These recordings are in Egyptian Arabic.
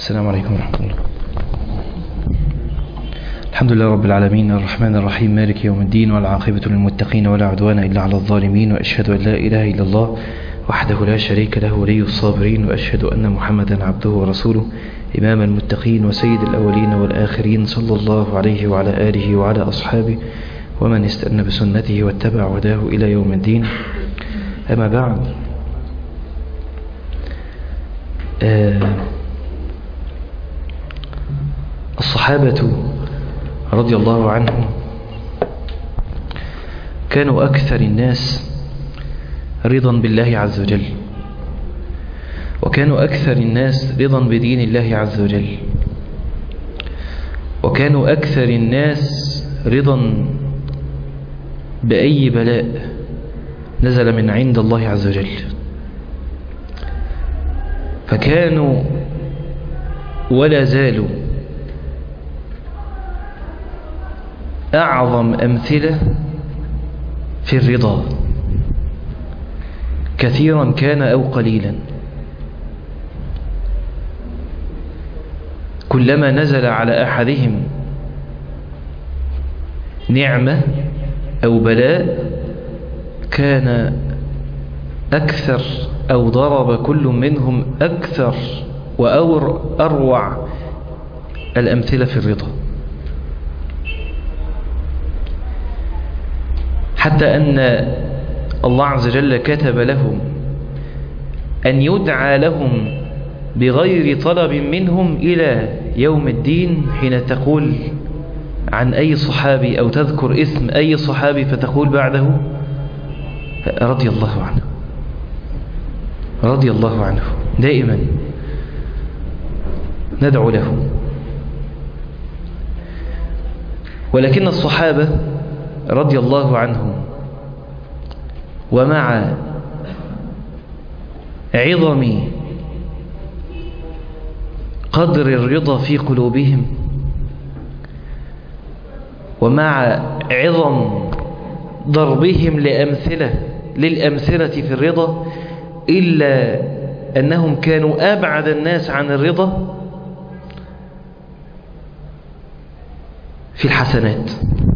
السلام عليكم ورحمة الله الحمد لله رب العالمين الرحمن الرحيم مالك يوم الدين والعاقبة للمتقين ولا عدوان إلا على الظالمين وأشهد أن لا إله إلا الله وحده لا شريك له ولي الصابرين وأشهد أن محمدا عبده ورسوله إمام المتقين وسيد الأولين والآخرين صلى الله عليه وعلى آله وعلى أصحابه ومن استنى بسنته واتبع هداه إلى يوم الدين أما بعد آه الصحابة رضي الله عنهم كانوا أكثر الناس رضا بالله عز وجل وكانوا أكثر الناس رضا بدين الله عز وجل وكانوا أكثر الناس رضا بأي بلاء نزل من عند الله عز وجل فكانوا ولا زالوا أعظم أمثلة في الرضا كثيرا كان أو قليلا كلما نزل على أحدهم نعمة أو بلاء كان أكثر أو ضرب كل منهم أكثر وأروع الأمثلة في الرضا حتى أن الله عز وجل كتب لهم أن يدعى لهم بغير طلب منهم إلى يوم الدين حين تقول عن أي صحابي أو تذكر اسم أي صحابي فتقول بعده رضي الله عنه رضي الله عنه دائما ندعو له ولكن الصحابة رضي الله عنهم ومع عظم قدر الرضا في قلوبهم ومع عظم ضربهم لأمثلة للأمثلة في الرضا إلا أنهم كانوا أبعد الناس عن الرضا في الحسنات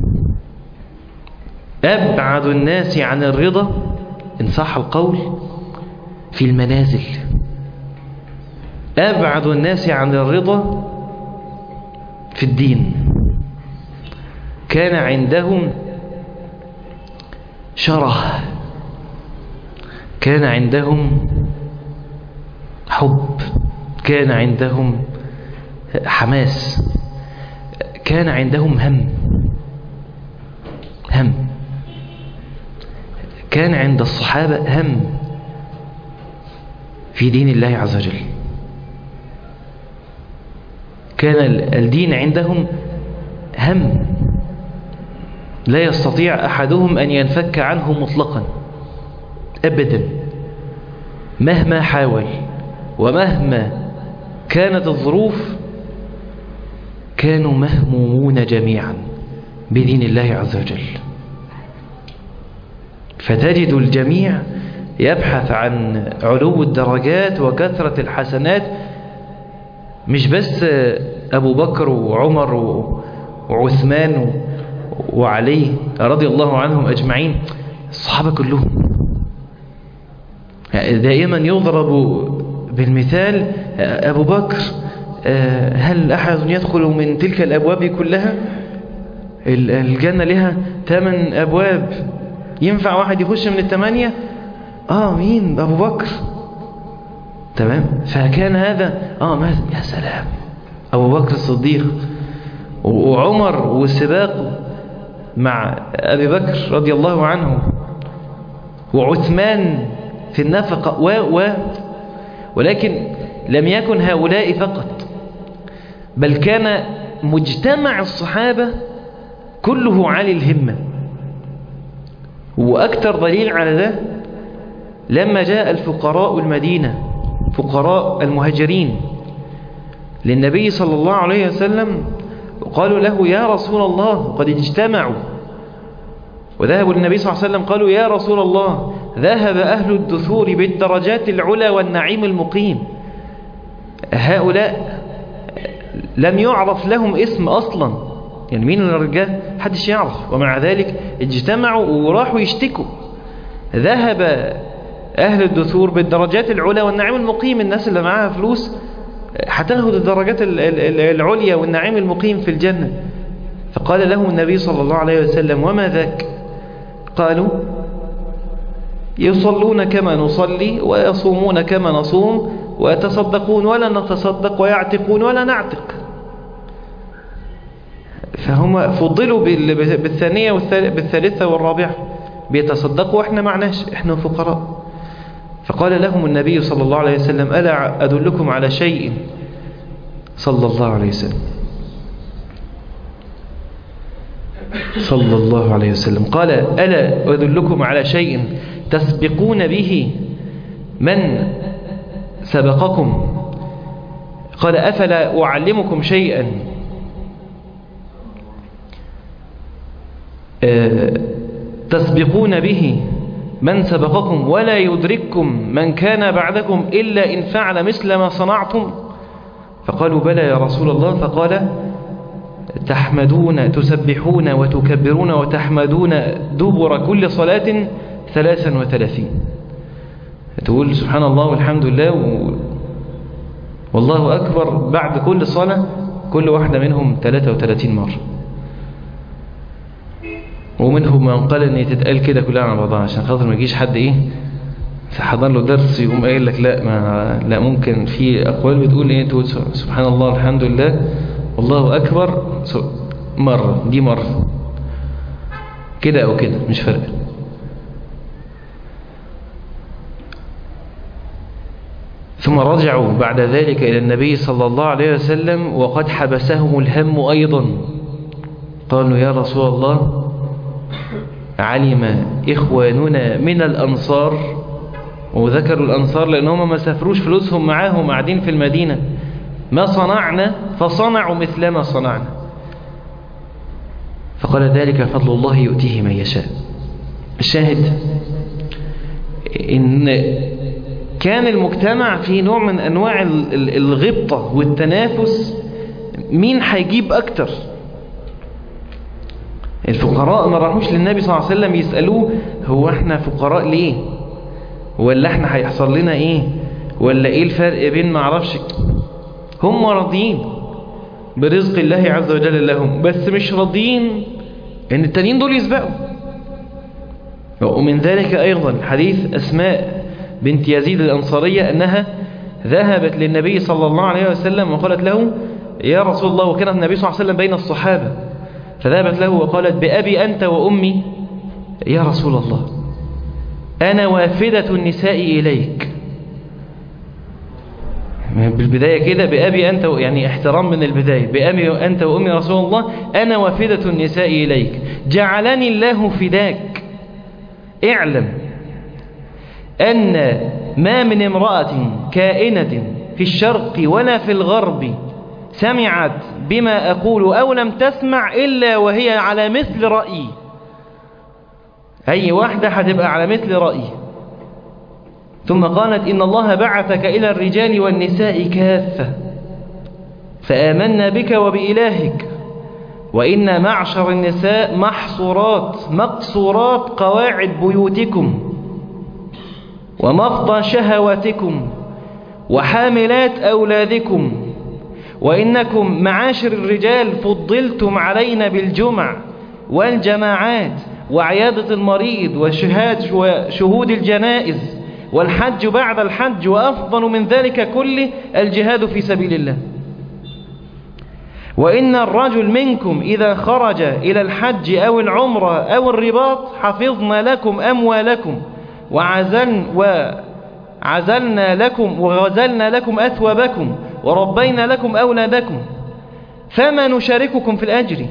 أبعد الناس عن الرضا إن صح القول في المنازل أبعد الناس عن الرضا في الدين كان عندهم شره كان عندهم حب كان عندهم حماس كان عندهم هم هم كان عند الصحابة هم في دين الله عز وجل كان الدين عندهم هم لا يستطيع أحدهم أن ينفك عنه مطلقا أبدا مهما حاول ومهما كانت الظروف كانوا مهمومون جميعا بدين الله عز وجل فتجد الجميع يبحث عن علو الدرجات وكثرة الحسنات مش بس أبو بكر وعمر وعثمان وعلي رضي الله عنهم أجمعين الصحابة كلهم دائما يضرب بالمثال أبو بكر هل أحد يدخل من تلك الأبواب كلها الجنة لها ثمان أبواب ينفع واحد يخش من الثمانية آه مين أبو بكر تمام فكان هذا آه ما يا سلام أبو بكر الصديق وعمر والسباق مع أبي بكر رضي الله عنه وعثمان في النفقة و و ولكن لم يكن هؤلاء فقط بل كان مجتمع الصحابة كله عالي الهمة وأكثر دليل على ده لما جاء الفقراء المدينة فقراء المهاجرين للنبي صلى الله عليه وسلم قالوا له يا رسول الله قد اجتمعوا وذهبوا للنبي صلى الله عليه وسلم قالوا يا رسول الله ذهب أهل الدثور بالدرجات العلى والنعيم المقيم هؤلاء لم يعرف لهم اسم أصلا يعني مين الرجال حدش يعرف ومع ذلك اجتمعوا وراحوا يشتكوا ذهب أهل الدثور بالدرجات العلى والنعيم المقيم الناس اللي معاها فلوس هتاخد الدرجات العليا والنعيم المقيم في الجنة فقال لهم النبي صلى الله عليه وسلم وما ذاك قالوا يصلون كما نصلي ويصومون كما نصوم ويتصدقون ولا نتصدق ويعتقون ولا نعتق فهم فضلوا بالثانية بالثالثة والرابعة بيتصدقوا واحنا معناش احنا فقراء فقال لهم النبي صلى الله عليه وسلم ألا أدلكم على شيء صلى الله عليه وسلم صلى الله عليه وسلم قال ألا أدلكم على شيء تسبقون به من سبقكم قال أفلا أعلمكم شيئا تسبقون به من سبقكم ولا يدرككم من كان بعدكم إلا إن فعل مثل ما صنعتم فقالوا بلى يا رسول الله فقال تحمدون تسبحون وتكبرون وتحمدون دبر كل صلاة ثلاثا وثلاثين تقول سبحان الله والحمد لله و... والله أكبر بعد كل صلاة كل واحدة منهم 33 مرة ومنهم من قال ان تتقال كده كلها على بعضها عشان خاطر ما يجيش حد ايه حضر له درس يقوم قايل لك لا ما لا ممكن في اقوال بتقول ايه تقول سبحان الله الحمد لله والله اكبر مرة دي مرة كده او كده مش فرق ثم رجعوا بعد ذلك إلى النبي صلى الله عليه وسلم وقد حبسهم الهم أيضا قالوا يا رسول الله علم إخواننا من الأنصار وذكروا الأنصار لأنهم ما سافروش فلوسهم معاهم قاعدين في المدينة ما صنعنا فصنعوا مثل ما صنعنا فقال ذلك فضل الله يؤتيه من يشاء الشاهد إن كان المجتمع في نوع من أنواع الغبطة والتنافس مين هيجيب أكتر الفقراء ما راحوش للنبي صلى الله عليه وسلم يسألوه هو احنا فقراء ليه ولا احنا هيحصل لنا ايه ولا ايه الفرق بين ما اعرفش هم راضيين برزق الله عز وجل لهم بس مش راضيين ان التانيين دول يسبقوا ومن ذلك ايضا حديث اسماء بنت يزيد الانصارية انها ذهبت للنبي صلى الله عليه وسلم وقالت له يا رسول الله وكان النبي صلى الله عليه وسلم بين الصحابة فذهبت له وقالت بأبي أنت وأمي يا رسول الله أنا وافدة النساء إليك بالبداية كده بأبي أنت يعني احترام من البداية بأبي أنت وأمي رسول الله أنا وافدة النساء إليك جعلني الله فداك اعلم أن ما من امرأة كائنة في الشرق ولا في الغرب سمعت بما أقول أو لم تسمع إلا وهي على مثل رأيي أي واحدة هتبقى على مثل رأيي ثم قالت إن الله بعثك إلى الرجال والنساء كافة فآمنا بك وبإلهك وإن معشر النساء محصورات مقصورات قواعد بيوتكم ومفضى شهواتكم وحاملات أولادكم وإنكم معاشر الرجال فضلتم علينا بالجمع والجماعات وعيادة المريض وشهاد وشهود الجنائز والحج بعد الحج وأفضل من ذلك كله الجهاد في سبيل الله وإن الرجل منكم إذا خرج إلى الحج أو العمرة أو الرباط حفظنا لكم أموالكم وعزلن وعزلنا لكم وغزلنا لكم أثوابكم وربينا لكم أولادكم فما نشارككم في الأجر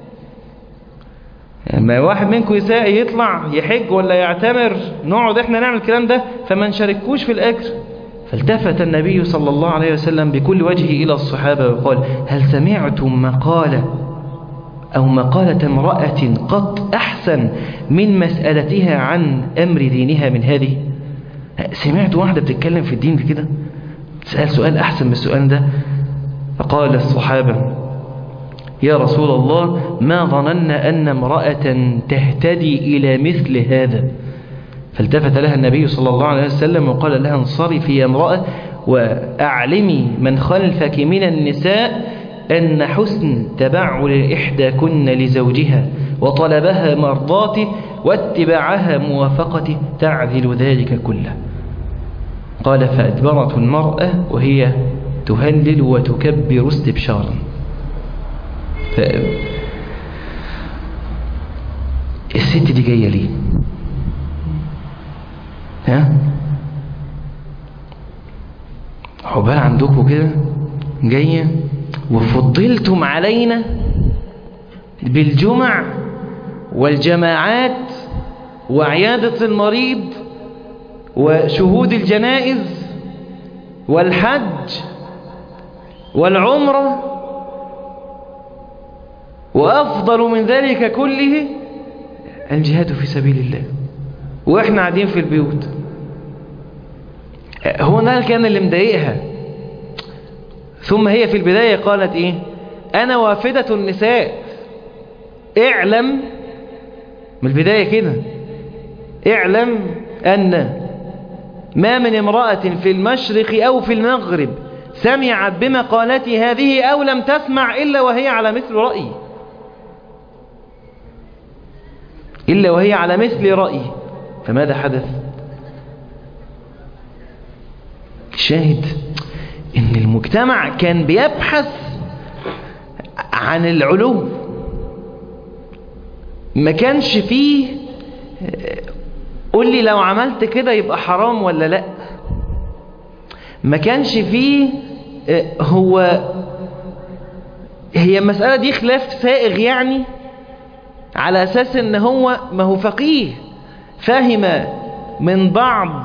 لما واحد منكم يساعي يطلع يحج ولا يعتمر نقعد احنا نعمل الكلام ده فما نشاركوش في الأجر فالتفت النبي صلى الله عليه وسلم بكل وجهه إلى الصحابة وقال هل سمعتم مقالة أو مقالة امرأة قط أحسن من مسألتها عن أمر دينها من هذه سمعت واحدة بتتكلم في الدين كده تسأل سؤال أحسن من السؤال ده فقال الصحابة يا رسول الله ما ظننا أن امرأة تهتدي إلى مثل هذا فالتفت لها النبي صلى الله عليه وسلم وقال لها انصرفي يا امرأة وأعلمي من خلفك من النساء أن حسن تبعل إحداكن لزوجها وطلبها مرضاته واتباعها موافقته تعذل ذلك كله قال فأدبرت المرأة وهي تهلل وتكبر استبشارا ف... الست دي جاية ليه ها عقبال عندكم كده جاية وفضلتم علينا بالجمع والجماعات وعيادة المريض وشهود الجنائز والحج والعمرة وأفضل من ذلك كله الجهاد في سبيل الله وإحنا قاعدين في البيوت هو ده كان اللي مضايقها ثم هي في البداية قالت إيه أنا وافدة النساء اعلم من البداية كده اعلم أن ما من امرأة في المشرق أو في المغرب سمعت بمقالتي هذه أو لم تسمع إلا وهي على مثل رأيي إلا وهي على مثل رأيي فماذا حدث شاهد إن المجتمع كان بيبحث عن العلو ما كانش فيه قول لي لو عملت كده يبقى حرام ولا لا ما كانش فيه هو هي المسألة دي خلاف سائغ يعني على أساس ان هو ما هو فقيه فهم من بعض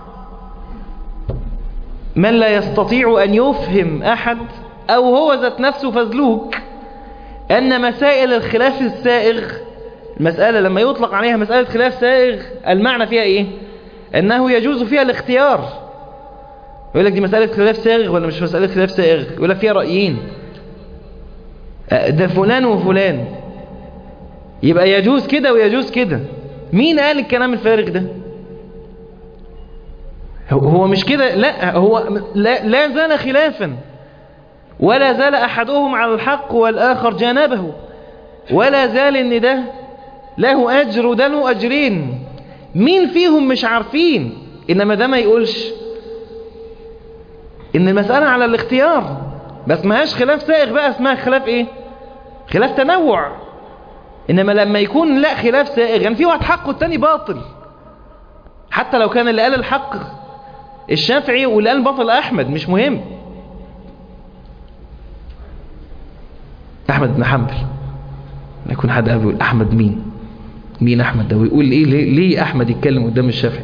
من لا يستطيع أن يفهم أحد أو هو ذات نفسه فزلوك أن مسائل الخلاف السائغ المسألة لما يطلق عليها مسألة خلاف سائغ المعنى فيها إيه أنه يجوز فيها الاختيار يقول لك دي مسألة خلاف سائغ ولا مش مسألة خلاف سائغ يقول لك فيها رأيين ده فلان وفلان يبقى يجوز كده ويجوز كده مين قال الكلام الفارغ ده هو مش كده لا هو لا, لا زال خلافا ولا زال أحدهم على الحق والآخر جانبه ولا زال ان ده له أجر وده له أجرين مين فيهم مش عارفين إنما ده ما يقولش إن المسألة على الاختيار بس ما هاش خلاف سائغ بقى اسمها خلاف إيه خلاف تنوع إنما لما يكون لا خلاف سائغ يعني في واحد حق والتاني باطل حتى لو كان اللي قال الحق الشافعي واللي قال باطل أحمد مش مهم أحمد بن حنبل يكون حد قال بيقول أحمد مين مين أحمد ده ويقول إيه ليه, ليه أحمد يتكلم قدام الشافعي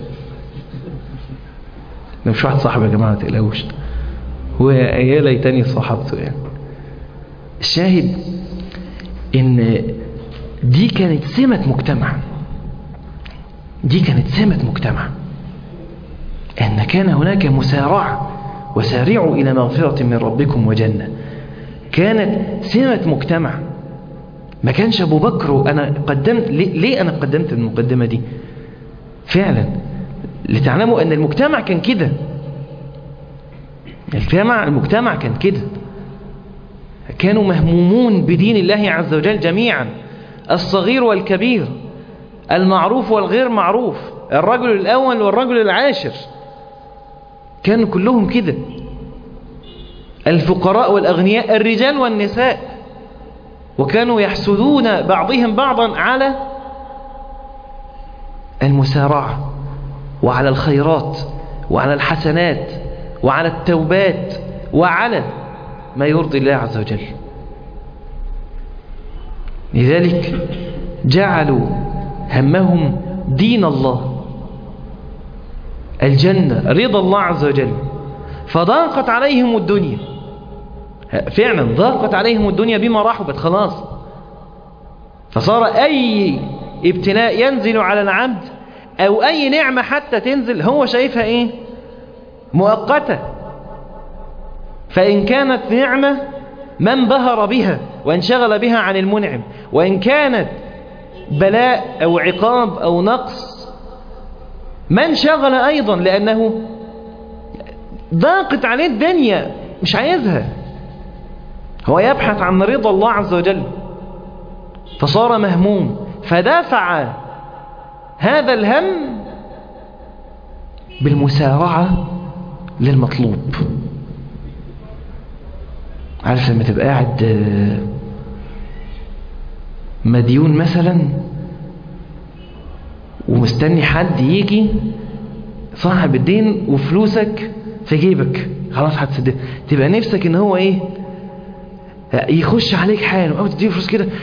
ده مش واحد صاحب يا جماعة ما تقلقوش ويا ليتني صاحبته يعني الشاهد إن دي كانت سمة مجتمع دي كانت سمة مجتمع أن كان هناك مسارعة وسارعوا إلى مغفرة من ربكم وجنة كانت سمة مجتمع ما كانش أبو بكر أنا قدمت ليه أنا قدمت المقدمة دي فعلا لتعلموا أن المجتمع كان كده المجتمع المجتمع كان كده كانوا مهمومون بدين الله عز وجل جميعا الصغير والكبير المعروف والغير معروف الرجل الأول والرجل العاشر كانوا كلهم كده الفقراء والأغنياء الرجال والنساء وكانوا يحسدون بعضهم بعضا على المسارعة وعلى الخيرات وعلى الحسنات وعلى التوبات وعلى ما يرضي الله عز وجل لذلك جعلوا همهم دين الله الجنة رضا الله عز وجل فضاقت عليهم الدنيا فعلا ضاقت عليهم الدنيا بما رحبت خلاص فصار أي ابتلاء ينزل على العبد أو أي نعمة حتى تنزل هو شايفها إيه مؤقتة فإن كانت نعمة ما انبهر بها وانشغل بها عن المنعم وإن كانت بلاء أو عقاب أو نقص ما انشغل أيضا لأنه ضاقت عليه الدنيا مش عايزها هو يبحث عن رضا الله عز وجل فصار مهموم فدافع هذا الهم بالمسارعة للمطلوب عارف لما تبقى قاعد مديون مثلا ومستني حد يجي صاحب الدين وفلوسك في جيبك خلاص هتسدد تبقى نفسك ان هو ايه يخش عليك حاله او تديه فلوس كده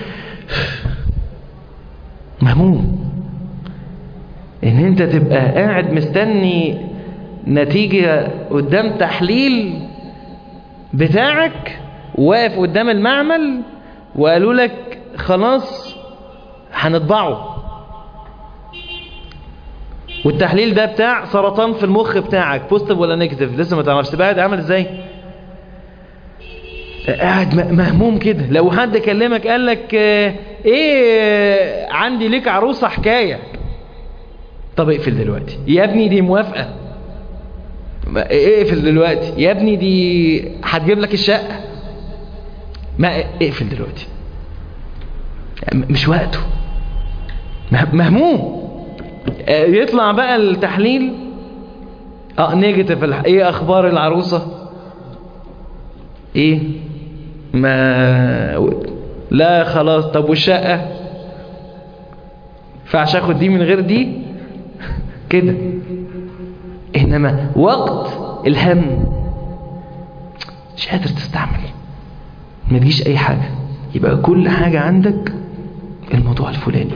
مهموم ان انت تبقى قاعد مستني نتيجة قدام تحليل بتاعك واقف قدام المعمل وقالوا لك خلاص هنطبعه والتحليل ده بتاع سرطان في المخ بتاعك بوزيتيف ولا نيجاتيف لسه ما تعرفش تبقى قاعد عامل ازاي قاعد مهموم كده لو حد كلمك قال لك ايه عندي ليك عروسه حكايه طب اقفل دلوقتي يا ابني دي موافقه اقفل دلوقتي يا ابني دي هتجيب لك الشقه ما اقفل دلوقتي مش وقته مهموم يطلع بقى التحليل اه نيجاتيف ايه اخبار العروسه ايه ما لا خلاص طب والشقه فعش اخد دي من غير دي كده انما وقت الهم مش قادر تستعمل ما تجيش اي حاجه يبقى كل حاجه عندك الموضوع الفلاني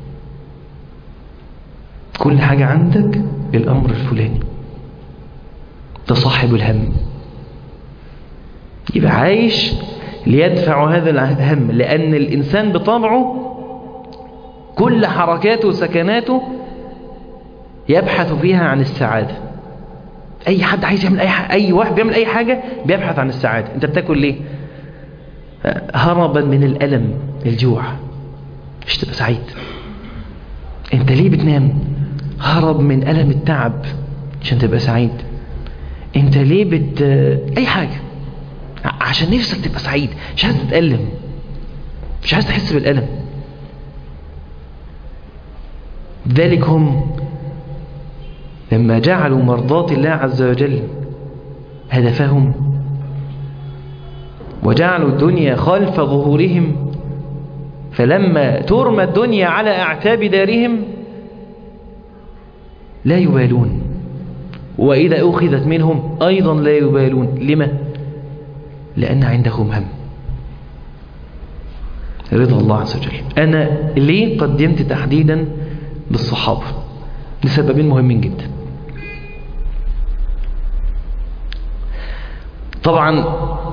كل حاجة عندك الأمر الفلاني ده صاحب الهم يبقى عايش ليدفع هذا الهم لأن الإنسان بطبعه كل حركاته وسكناته يبحث فيها عن السعادة أي حد عايز يعمل أي حاجة أي واحد بيعمل أي حاجة بيبحث عن السعادة أنت بتاكل ليه هربا من الألم الجوع مش تبقى سعيد أنت ليه بتنام هرب من ألم التعب عشان تبقى سعيد انت ليه بت اي حاجة عشان نفسك تبقى سعيد مش عايز تتألم مش عايز تحس بالألم ذلك هم لما جعلوا مرضاة الله عز وجل هدفهم وجعلوا الدنيا خلف ظهورهم فلما ترمى الدنيا على أعتاب دارهم لا يبالون وإذا أخذت منهم أيضا لا يبالون لما؟ لأن عندهم هم رضا الله عز وجل أنا ليه قدمت تحديدا بالصحابة لسببين مهمين جدا طبعا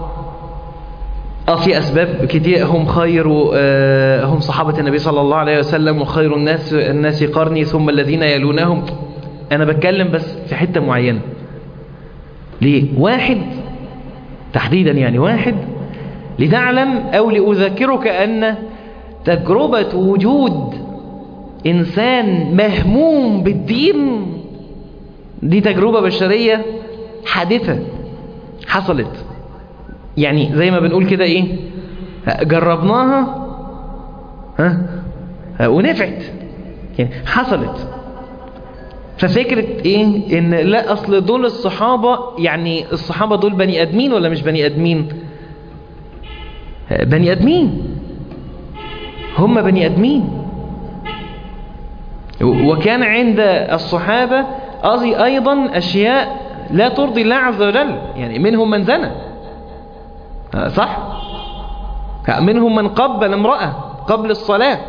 اه في اسباب كتير هم خير آه هم صحابه النبي صلى الله عليه وسلم وخير الناس الناس قرني ثم الذين يلونهم انا بتكلم بس في حته معينه ليه واحد تحديدا يعني واحد لتعلم او لاذكرك ان تجربه وجود انسان مهموم بالدين دي تجربه بشريه حادثه حصلت يعني زي ما بنقول كده ايه جربناها ها ونفعت يعني حصلت ففكرة ايه ان لا اصل دول الصحابة يعني الصحابة دول بني ادمين ولا مش بني ادمين بني ادمين هم بني ادمين وكان عند الصحابة ايضا اشياء لا ترضي الله عز وجل يعني منهم من زنى صح منهم من قبل امرأة قبل الصلاة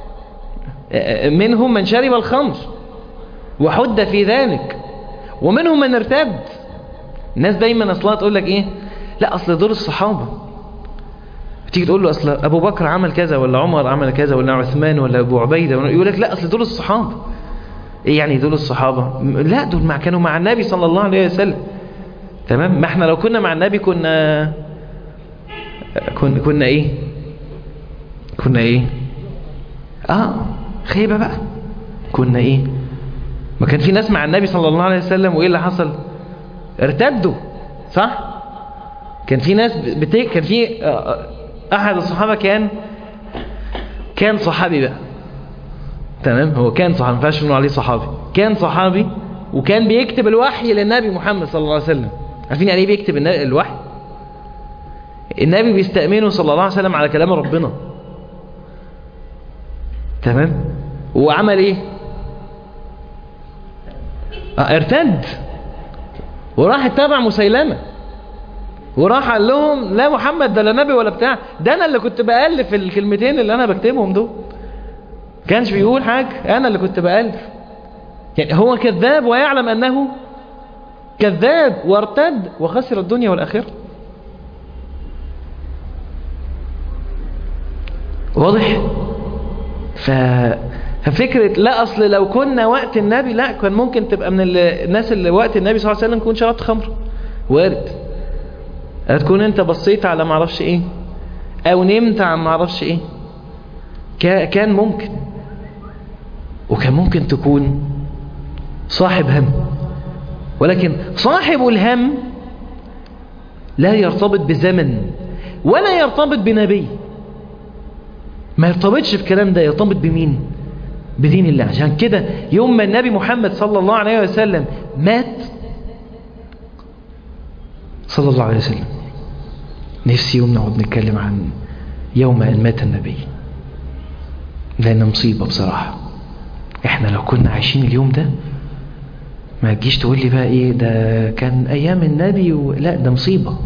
منهم من شرب الخمر وحد في ذلك ومنهم من ارتد الناس دايما اصلا تقول لك ايه لا اصل دول الصحابة تيجي تقول له اصل ابو بكر عمل كذا ولا عمر عمل كذا ولا عثمان ولا ابو عبيدة يقول لك لا اصل دول الصحابة ايه يعني دول الصحابة لا دول مع كانوا مع النبي صلى الله عليه وسلم تمام ما احنا لو كنا مع النبي كنا كنا كنا ايه كنا ايه اه خيبة بقى كنا ايه ما كان في ناس مع النبي صلى الله عليه وسلم وايه اللي حصل ارتدوا صح كان في ناس بت... كان في آه، احد الصحابة كان كان صحابي بقى تمام هو كان صحابي ما ينفعش نقول عليه صحابي كان صحابي وكان بيكتب الوحي للنبي محمد صلى الله عليه وسلم عارفين يعني ايه بيكتب النا- الوحي النبي بيستأمنه صلى الله عليه وسلم على كلام ربنا تمام وعمل ايه آه، ارتد وراح اتبع مسيلمة وراح قال لهم لا محمد ده لا نبي ولا بتاع ده انا اللي كنت بألف الكلمتين اللي انا بكتبهم دول كانش بيقول حاجة انا اللي كنت بألف يعني هو كذاب ويعلم انه كذاب وارتد وخسر الدنيا والآخرة واضح ف... ففكرة لا أصل لو كنا وقت النبي لا كان ممكن تبقى من ال- الناس اللي وقت النبي صلى الله عليه وسلم كون شربت خمر وارد هتكون انت بصيت على معرفش ايه او نمت عن معرفش ايه كا- كان ممكن وكان ممكن تكون صاحب هم ولكن صاحب الهم لا يرتبط بزمن ولا يرتبط بنبي ما يرتبطش بكلام ده يرتبط بمين بدين الله عشان كده يوم ما النبي محمد صلى الله عليه وسلم مات صلى الله عليه وسلم نفسي يوم نقعد نتكلم عن يوم أن مات النبي لأن مصيبة بصراحة احنا لو كنا عايشين اليوم ده ما تجيش تقول لي بقى ايه ده كان ايام النبي و... لا ده مصيبة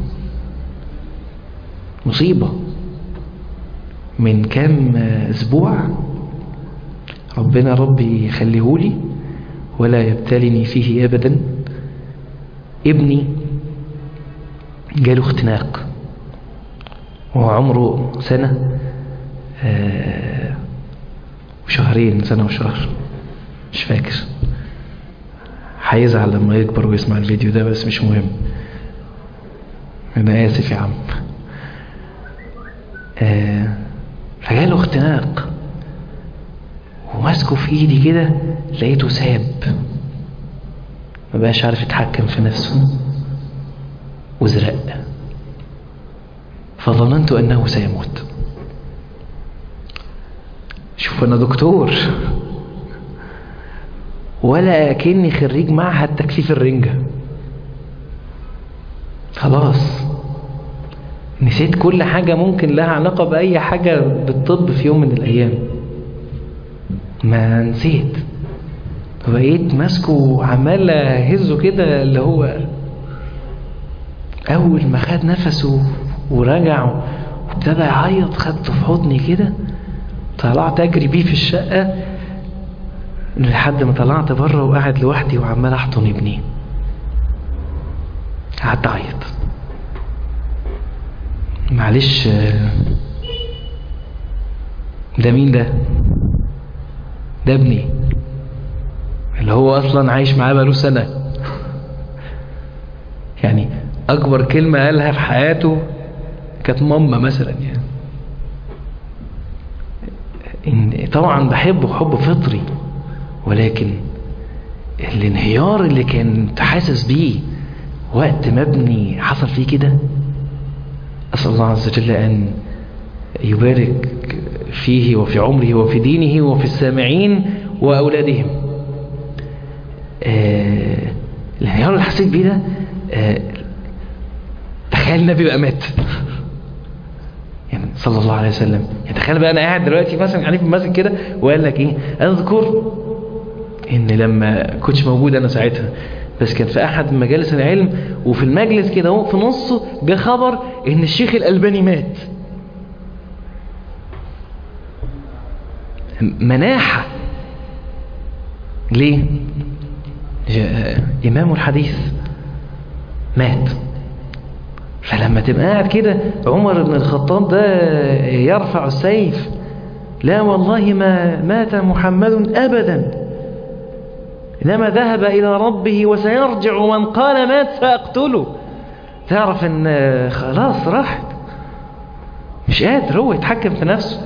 مصيبة من كام اسبوع ربنا ربي يخليهولي ولا يبتلني فيه ابدا ابني جاله اختناق وهو عمره سنة آه، وشهرين سنة وشهر مش فاكر هيزعل لما يكبر ويسمع الفيديو ده بس مش مهم انا اسف يا عم آه، فجاله اختناق وماسكه في ايدي كده لقيته ساب ما بقاش عارف يتحكم في نفسه وزرق فظننت انه سيموت شوف انا دكتور ولا كني خريج معهد تكثيف الرنجة خلاص نسيت كل حاجة ممكن لها علاقة بأي حاجة بالطب في يوم من الأيام ما نسيت بقيت ماسكه وعمال اهزه كده اللي هو اول ما خد نفسه ورجع وابتدى يعيط خدته في حضني كده طلعت اجري بيه في الشقه لحد ما طلعت بره وقاعد لوحدي وعمال احضن ابني قعدت اعيط معلش آه، ده مين ده ده ابني اللي هو اصلا عايش معاه بقاله سنه يعني اكبر كلمه قالها في حياته كانت ماما مثلا يعني إن طبعا بحبه حب فطري ولكن الانهيار اللي كنت حاسس بيه وقت ما ابني حصل فيه كده أسأل الله عز وجل أن يبارك فيه وفي عمره وفي دينه وفي السامعين وأولادهم آه الانهيار اللي حسيت بيه ده آه تخيل النبي بقى مات يعني صلى الله عليه وسلم يعني تخيل بقى انا قاعد دلوقتي مثلا عليه في المسجد كده وقال لك ايه اذكر ان لما كنتش موجود انا ساعتها بس كان في احد مجالس العلم وفي المجلس كده اهو في نصه جه خبر ان الشيخ الالباني مات مناحة ليه جاء امام الحديث مات فلما تبقى قاعد كده عمر بن الخطاب ده يرفع السيف لا والله ما مات محمد أبدا إنما ذهب إلى ربه وسيرجع من قال مات سأقتله تعرف ان خلاص راحت مش قادر هو يتحكم في نفسه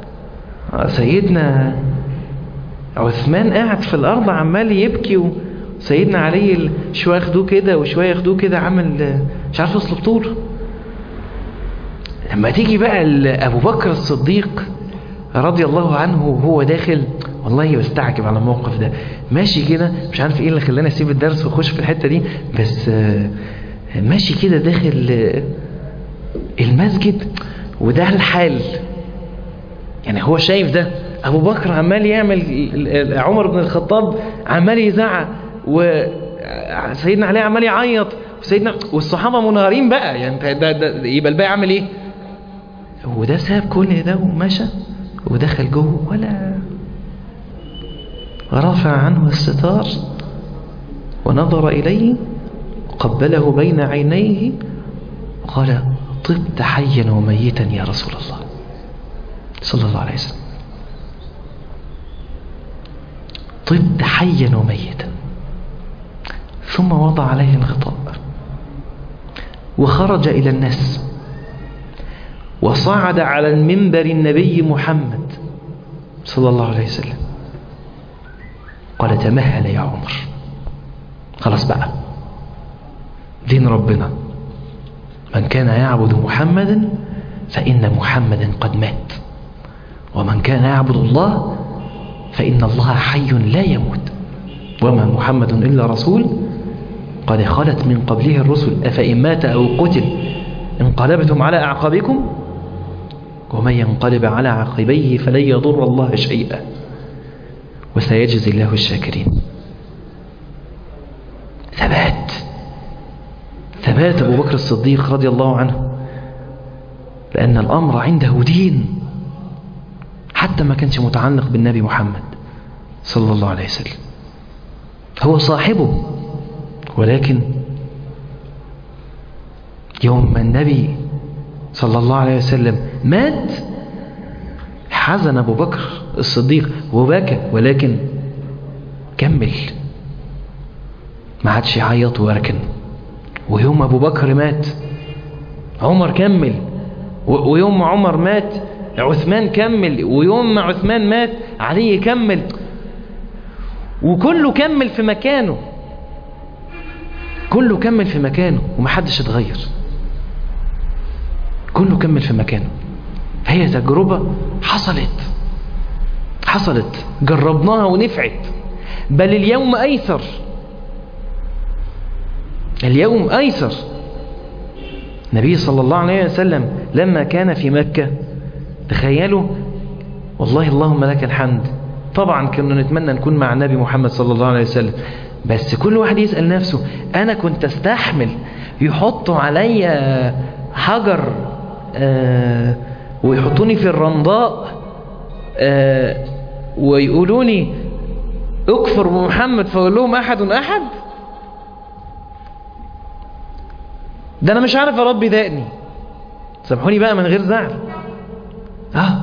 سيدنا عثمان قاعد في الارض عمال يبكي وسيدنا علي شويه ياخدوه كده وشويه ياخدوه كده عامل مش عارف يصلب طوله لما تيجي بقى ابو بكر الصديق رضي الله عنه وهو داخل والله بستعجب على الموقف ده ماشي كده مش عارف ايه اللي خلاني اسيب الدرس واخش في الحته دي بس ماشي كده داخل المسجد وده الحال يعني هو شايف ده ابو بكر عمال يعمل عمر بن الخطاب عمال يزعق وسيدنا علي عمال يعيط وسيدنا والصحابه منهارين بقى يعني ده, ده يبقى الباقي عامل ايه وده ساب كل ده ومشى ودخل جوه ولا رفع عنه الستار ونظر إليه وقبله بين عينيه وقال طبت حيا وميتا يا رسول الله صلى الله عليه وسلم طبت حيا وميتا ثم وضع عليه الغطاء وخرج إلى الناس وصعد على المنبر النبي محمد صلى الله عليه وسلم قال تمهل يا عمر خلاص بقى دين ربنا من كان يعبد محمدا فإن محمدا قد مات ومن كان يعبد الله فإن الله حي لا يموت وما محمد إلا رسول قد خلت من قبله الرسل أفإن مات أو قتل انقلبتم على أعقابكم ومن ينقلب على عقبيه فلن يضر الله شيئا وسيجزي الله الشاكرين ثبات ثبات أبو بكر الصديق رضي الله عنه لأن الأمر عنده دين حتى ما كانش متعلق بالنبي محمد صلى الله عليه وسلم هو صاحبه ولكن يوم ما النبي صلى الله عليه وسلم مات حزن أبو بكر الصديق وبكى ولكن كمل ما عادش يعيط وركن ويوم أبو بكر مات عمر كمل ويوم ما عمر مات عثمان كمل ويوم ما عثمان مات علي كمل وكله كمل في مكانه كله كمل في مكانه ومحدش اتغير كله كمل في مكانه هي تجربة حصلت حصلت جربناها ونفعت بل اليوم أيسر اليوم أيسر النبي صلى الله عليه وسلم لما كان في مكة تخيلوا والله اللهم لك الحمد طبعا كنا نتمنى نكون مع النبي محمد صلى الله عليه وسلم بس كل واحد يسأل نفسه أنا كنت استحمل يحطوا عليا حجر آه ويحطوني في الرمضاء آه ويقولوني اكفر بمحمد فاقول لهم احد احد ده انا مش عارف اربي دقني سامحوني بقى من غير زعل اه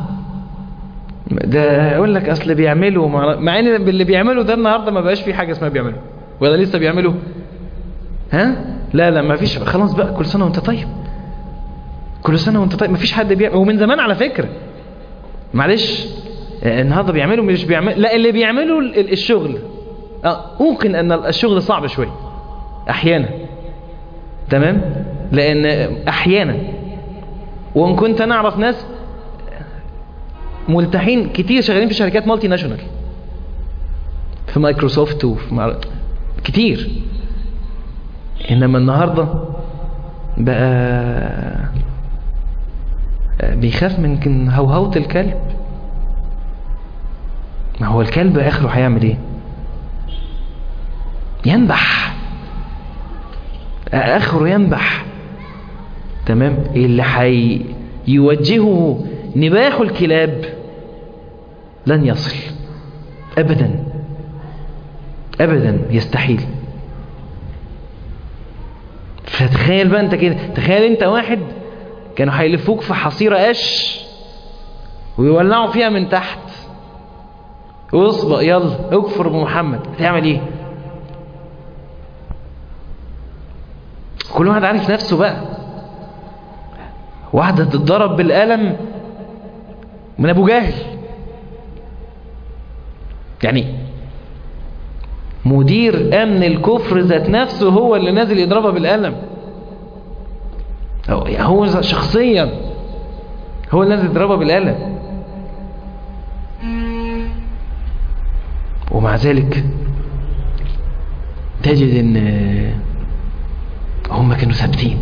ده اقول لك اصل بيعملوا مع ان اللي بيعملوا ده النهارده ما بقاش في حاجه اسمها بيعملوا ولا لسه بيعملوا ها لا لا ما فيش خلاص بقى كل سنه وانت طيب كل سنه وانت طيب ما فيش حد بيعمل ومن زمان على فكره معلش النهارده بيعملوا مش بيعمل لا اللي بيعملوا الشغل اه ممكن ان الشغل صعب شويه احيانا تمام لان احيانا وان كنت انا اعرف ناس ملتحين كتير شغالين في شركات مالتي ناشونال في مايكروسوفت وفي مع... كتير انما النهارده بقى بيخاف من هوهوة الكلب ما هو الكلب اخره هيعمل ايه ينبح اخره ينبح تمام اللي حي يوجهه نباح الكلاب لن يصل ابدا ابدا يستحيل فتخيل بقى انت كده تخيل انت واحد كانوا هيلفوك في حصيرة قش ويولعوا فيها من تحت واصبق يلا اكفر بمحمد هتعمل ايه كل واحد عارف نفسه بقى واحدة تتضرب بالقلم من ابو جهل يعني مدير امن الكفر ذات نفسه هو اللي نازل يضربها بالقلم هو شخصيا هو اللي نازل يضربها بالقلم ومع ذلك تجد ان هم كانوا ثابتين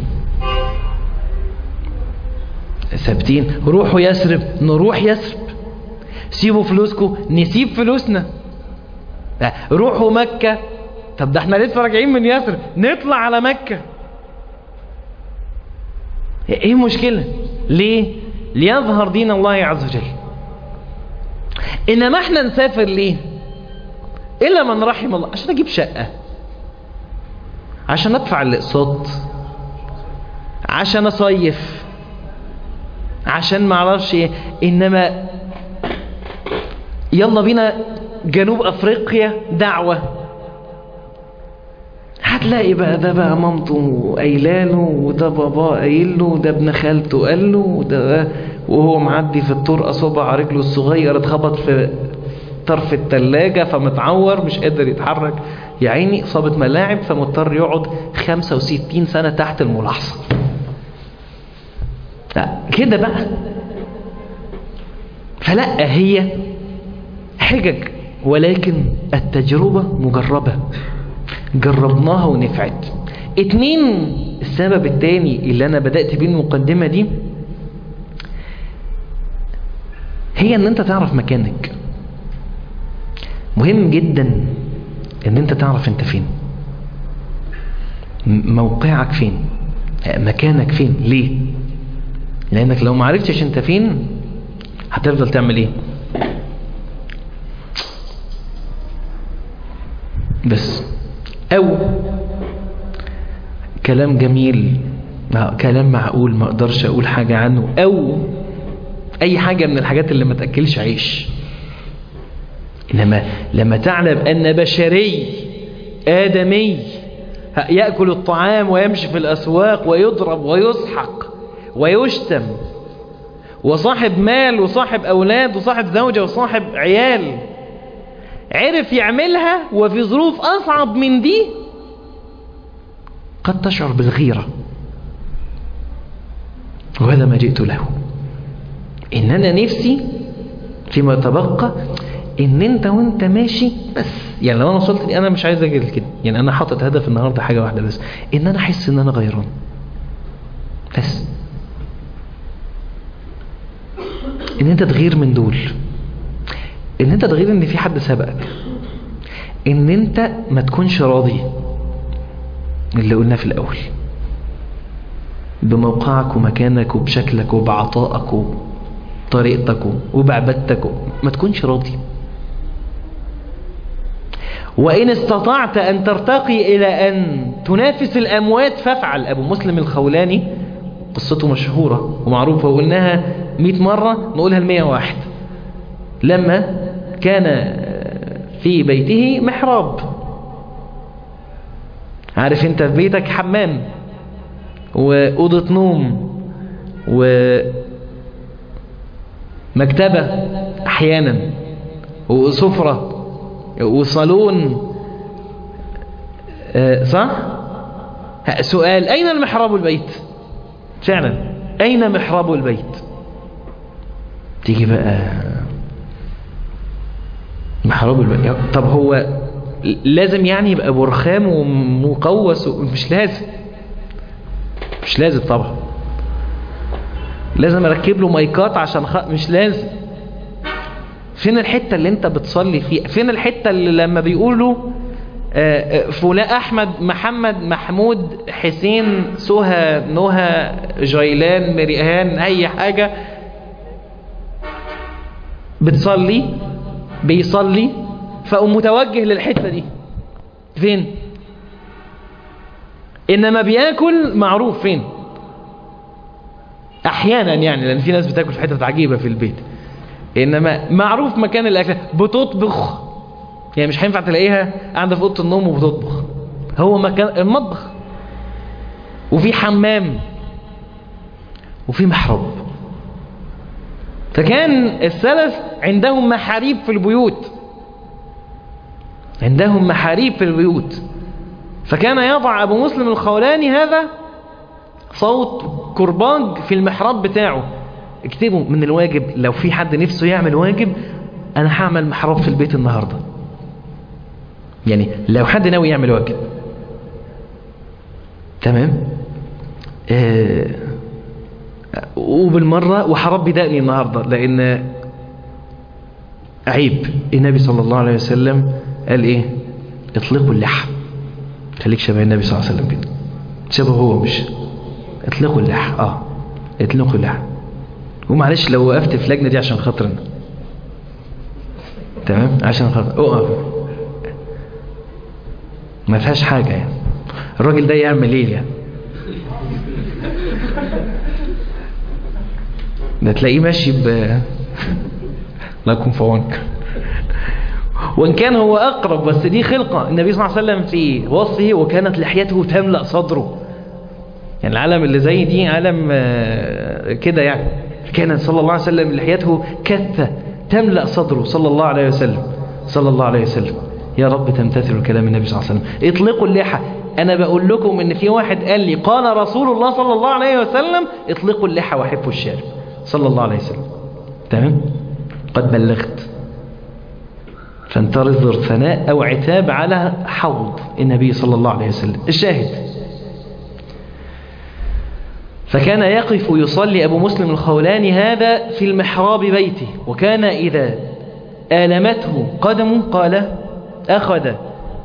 ثابتين روحوا يسرب نروح يسرب سيبوا فلوسكم نسيب فلوسنا روحوا مكة طب ده احنا لسه راجعين من يسرب نطلع على مكة ايه المشكلة ليه ليظهر دين الله عز وجل انما احنا نسافر ليه الا من رحم الله عشان اجيب شقة عشان ادفع الاقساط عشان اصيف عشان ما اعرفش ايه انما يلا بينا جنوب افريقيا دعوة هتلاقي بقى ده بقى مامته قايلاله وده باباه قايل له وده ابن خالته قال له وده وهو معدي في الطرقه صبع رجله الصغير اتخبط في طرف التلاجة فمتعور مش قادر يتحرك يا عيني إصابة ملاعب فمضطر يقعد 65 سنة تحت الملاحظة لا كده بقى فلا هي حجج ولكن التجربة مجربة جربناها ونفعت اتنين السبب التاني اللي انا بدأت بيه المقدمة دي هي ان انت تعرف مكانك مهم جدا ان انت تعرف انت فين موقعك فين مكانك فين ليه لانك لو ما عرفتش انت فين هتفضل تعمل ايه بس او كلام جميل كلام معقول ما اقدرش اقول حاجة عنه او اي حاجة من الحاجات اللي ما تأكلش عيش إنما لما تعلم أن بشري آدمي يأكل الطعام ويمشي في الأسواق ويضرب ويسحق ويشتم وصاحب مال وصاحب أولاد وصاحب زوجة وصاحب عيال عرف يعملها وفي ظروف أصعب من دي قد تشعر بالغيرة وهذا ما جئت له إن أنا نفسي فيما تبقى ان انت وانت ماشي بس يعني لو انا وصلت لي انا مش عايز اجي كده يعني انا حاطط هدف النهارده حاجه واحده بس ان انا احس ان انا غيران بس ان انت تغير من دول ان انت تغير ان في حد سبقك ان انت ما تكونش راضي اللي قلنا في الاول بموقعك ومكانك وبشكلك وبعطائك وطريقتك وبعبادتك ما تكونش راضي وإن استطعت أن ترتقي إلى أن تنافس الأموات فافعل أبو مسلم الخولاني قصته مشهورة ومعروفة وقلناها مئة مرة نقولها المئة واحد لما كان في بيته محراب عارف انت في بيتك حمام وأوضة نوم ومكتبة أحيانا وسفرة وصالون آه صح سؤال أين المحراب البيت فعلا أين محراب البيت تيجي بقى محراب البيت طب هو لازم يعني يبقى برخام ومقوس مش لازم مش لازم طبعا لازم اركب له مايكات عشان خ... مش لازم فين الحتة اللي انت بتصلي فيها فين الحتة اللي لما بيقولوا فلان احمد محمد محمود حسين سهى نهى جيلان مريهان اي حاجة بتصلي بيصلي فأقوم متوجه للحتة دي فين انما بياكل معروف فين احيانا يعني لان في ناس بتاكل في حتة عجيبة في البيت انما معروف مكان الاكل بتطبخ يعني مش هينفع تلاقيها قاعده في اوضه النوم وبتطبخ هو مكان المطبخ وفي حمام وفي محراب فكان السلف عندهم محاريب في البيوت عندهم محاريب في البيوت فكان يضع أبو مسلم الخولاني هذا صوت كرباج في المحراب بتاعه اكتبوا من الواجب لو في حد نفسه يعمل واجب أنا هعمل محراب في البيت النهاردة يعني لو حد ناوي يعمل واجب تمام آه وبالمرة وحربي دقني النهاردة لأن عيب النبي صلى الله عليه وسلم قال إيه اطلقوا اللحى خليك شبه النبي صلى الله عليه وسلم كده شبه هو مش اطلقوا اللحى اه اطلقوا اللحى ومعلش لو وقفت في اللجنة دي عشان خاطرنا تمام عشان خاطر اقف ما فيهاش حاجة يعني الراجل ده يعمل ايه يعني ده تلاقيه ماشي ب الله يكون في عونك وان كان هو اقرب بس دي خلقه النبي صلى الله عليه وسلم في وصفه وكانت لحيته تملا صدره يعني العالم اللي زي دي عالم كده يعني كان صلى الله عليه وسلم لحيته كثه تملا صدره صلى الله عليه وسلم صلى الله عليه وسلم يا رب تمتثل كلام النبي صلى الله عليه وسلم اطلقوا اللحى انا بقول لكم ان في واحد قال لي قال رسول الله صلى الله عليه وسلم اطلقوا اللحى وحفوا الشارب صلى الله عليه وسلم تمام قد بلغت فانتظر ثناء أو عتاب على حوض النبي صلى الله عليه وسلم الشاهد فكان يقف يصلي أبو مسلم الخولاني هذا في المحراب بيته وكان إذا آلمته قدمه قال أخذ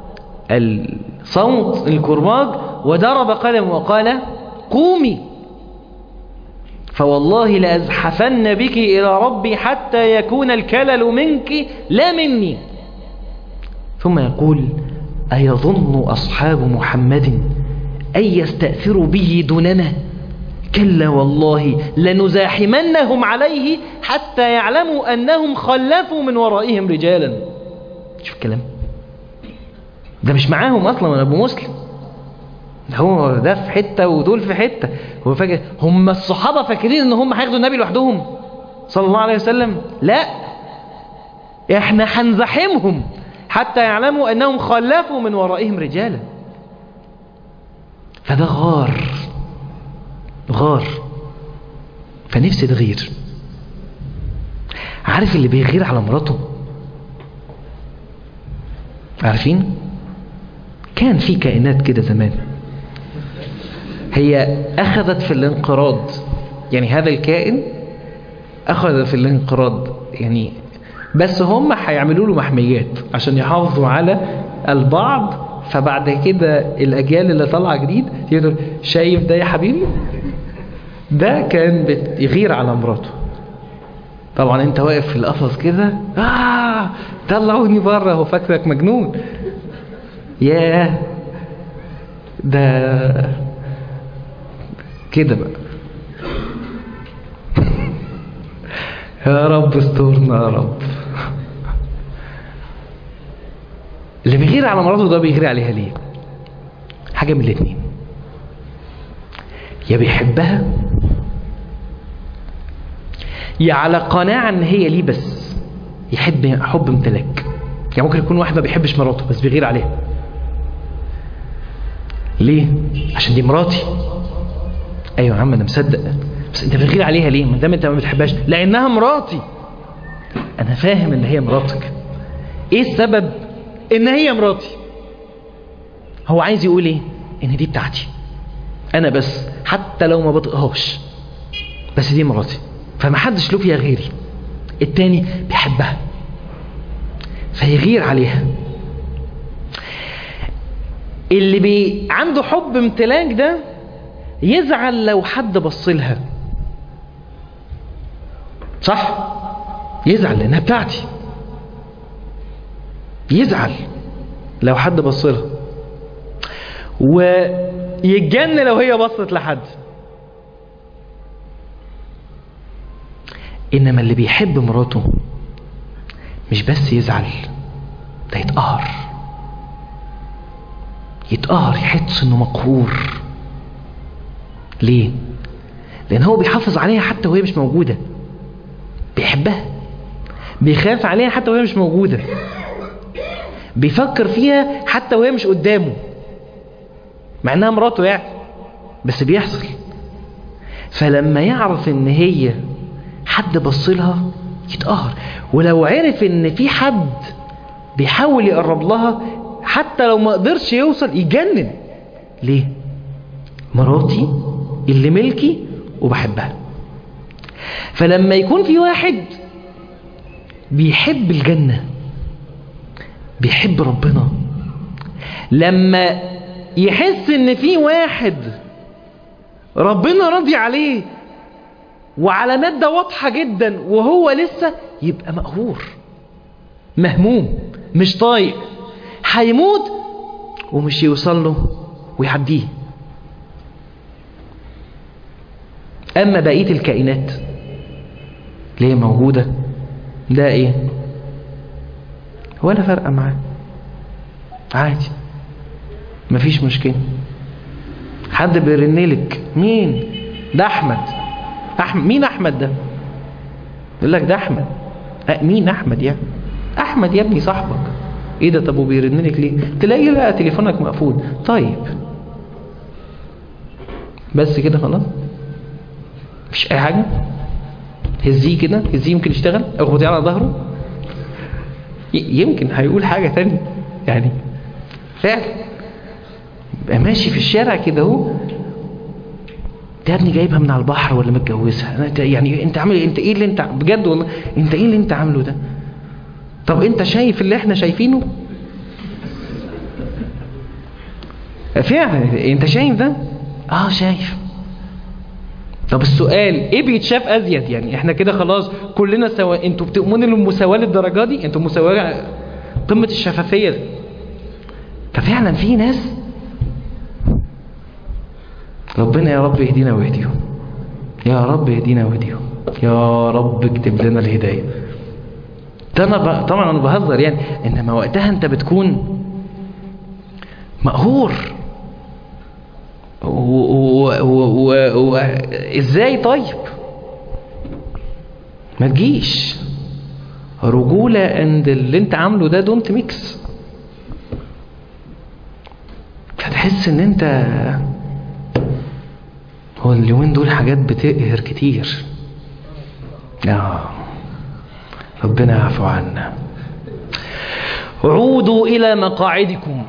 الصوت الكرباج وضرب قدمه وقال قومي فوالله لأزحفن بك إلى ربي حتى يكون الكلل منك لا مني ثم يقول أيظن أصحاب محمد أن يستأثروا به دوننا كلا والله لنزاحمنهم عليه حتى يعلموا أنهم خلفوا من ورائهم رجالا شوف الكلام ده مش معاهم أصلا من أبو مسلم هو ده في حتة ودول في حتة هو فاكر هم الصحابة فاكرين ان هم هياخدوا النبي لوحدهم صلى الله عليه وسلم لا احنا هنزاحمهم حتى يعلموا انهم خلفوا من ورائهم رجالا فده غار غار فنفسي تغير عارف اللي بيغير على مراته عارفين كان في كائنات كده زمان هي أخذت في الانقراض يعني هذا الكائن أخذ في الانقراض يعني بس هم هيعملوا له محميات عشان يحافظوا على البعض فبعد كده الأجيال اللي طالعة جديد يقول شايف ده يا حبيبي ده كان بيغير على مراته طبعا انت واقف في القفص كده آه طلعوني بره هو فاكرك مجنون ياه ده كده بقى يا رب استرنا يا رب اللي بيغير على مراته ده بيغير عليها ليه حاجة من الاتنين يا بيحبها يا على قناعة ان هي ليه بس يحب حب امتلاك يعني ممكن يكون واحد ما بيحبش مراته بس بيغير عليها ليه عشان دي مراتي ايوه يا عم انا مصدق بس انت بتغير عليها ليه ما دام انت ما بتحبهاش لانها مراتي انا فاهم ان هي مراتك ايه السبب ان هي مراتي هو عايز يقول ايه ان دي بتاعتي انا بس حتى لو ما بطقهاش بس دي مراتي فما حدش له فيها غيري التاني بيحبها فيغير عليها اللي بي عنده حب امتلاك ده يزعل لو حد بص لها صح يزعل لانها بتاعتي يزعل لو حد بص لها ويتجن لو هي بصت لحد انما اللي بيحب مراته مش بس يزعل ده يتقهر يتقهر يحس انه مقهور ليه لان هو بيحافظ عليها حتى وهي مش موجودة بيحبها بيخاف عليها حتى وهي مش موجودة بيفكر فيها حتى وهي مش قدامه مع انها مراته يعني بس بيحصل فلما يعرف ان هي حد بصلها يتقهر ولو عرف ان في حد بيحاول يقرب لها حتى لو ما قدرش يوصل يجنن ليه مراتي اللي ملكي وبحبها فلما يكون في واحد بيحب الجنة بيحب ربنا لما يحس ان في واحد ربنا راضي عليه وعلامات ده واضحة جدا وهو لسه يبقى مقهور مهموم مش طايق هيموت ومش يوصل له ويعديه أما بقية الكائنات اللي هي موجودة ده إيه ولا فرق معاه عادي مفيش مشكلة حد بيرنلك مين ده أحمد أحمد مين أحمد ده يقول لك ده أحمد أه مين أحمد يعني أحمد يا ابني صاحبك ايه ده طب وبيرنلك ليه تلاقي لا تليفونك مقفول طيب بس كده خلاص مفيش اي حاجه هزيه كده هزيه يمكن يشتغل او خديه على ظهره يمكن هيقول حاجه تانية يعني فعلا يبقى ماشي في الشارع كده اهو ده ابني جايبها من على البحر ولا متجوزها يعني انت عامل انت ايه اللي انت بجد والله انت ايه اللي انت عامله ده طب انت شايف اللي احنا شايفينه فعلا انت شايف ده اه شايف طب السؤال ايه بيتشاف ازيد يعني احنا كده خلاص كلنا سوا انتوا بتؤمنوا للمساواه للدرجه دي انتوا مساواه قمه الشفافيه ففعلا في ناس ربنا يا رب يهدينا ويهديهم يا رب يهدينا ويهديهم يا رب اكتب لنا الهدايه ده انا طبعا انا بهزر يعني انما وقتها انت بتكون مقهور وازاي طيب ما تجيش رجولة عند اللي انت عامله ده دونت ميكس فتحس ان انت هو اليومين دول حاجات بتقهر كتير آه. ربنا يعفو عنا عودوا إلى مقاعدكم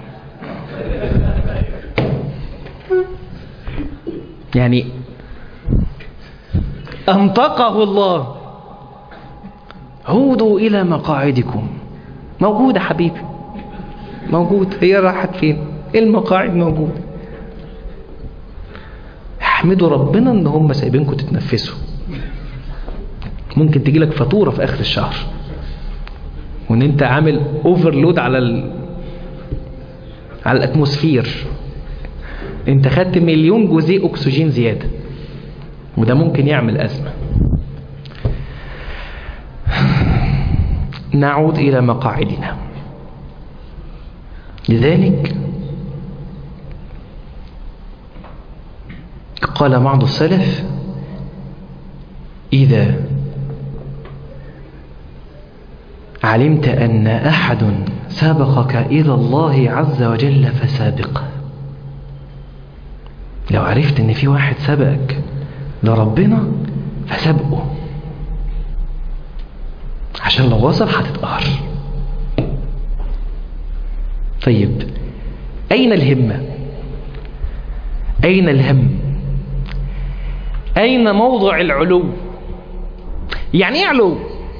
يعني أنطقه الله عودوا إلى مقاعدكم موجودة حبيبي موجود هي راحت فين المقاعد موجودة احمدوا ربنا ان هم سايبينكم تتنفسوا ممكن تجي لك فاتوره في اخر الشهر وان انت عامل اوفرلود على ال... على الاتموسفير انت خدت مليون جزيء اكسجين زياده وده ممكن يعمل ازمه نعود الى مقاعدنا لذلك قال بعض السلف إذا علمت أن أحد سابقك إلى الله عز وجل فسابقه لو عرفت أن في واحد سبقك لربنا فسابقه عشان لو وصل هتتقهر طيب أين الهمة أين الهم أين موضع العلو يعني ايه علو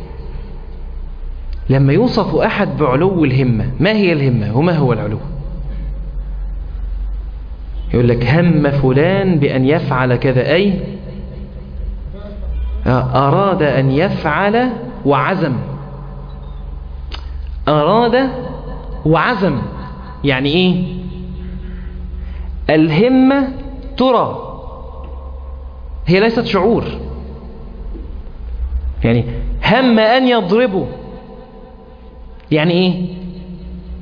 لما يوصف أحد بعلو الهمة ما هي الهمة وما هو العلو يقول لك هم فلان بأن يفعل كذا أي أراد أن يفعل وعزم أراد وعزم يعني إيه الهمة ترى هي ليست شعور يعني هم أن يضربه يعني إيه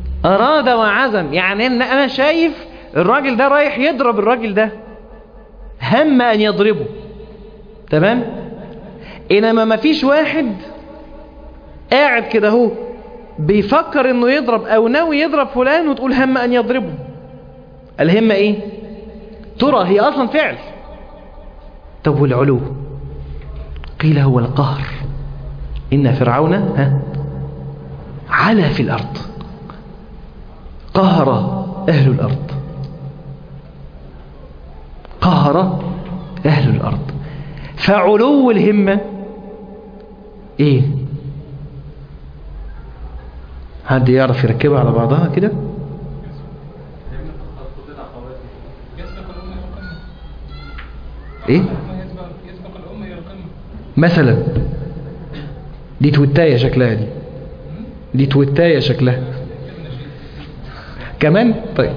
أراد وعزم يعني إن أنا شايف الراجل ده رايح يضرب الراجل ده هم أن يضربه تمام إنما ما فيش واحد قاعد كده هو بيفكر انه يضرب او ناوي يضرب فلان وتقول هم ان يضربه الهمة ايه ترى هي اصلا فعل طب والعلو قيل هو القهر ان فرعون ها علا في الارض قهر اهل الارض قهر اهل الارض فعلو الهمة ايه حد يعرف يركبها على بعضها كده ايه مثلا دي تويتاية شكلها دي دي تويتاية شكلها كمان طيب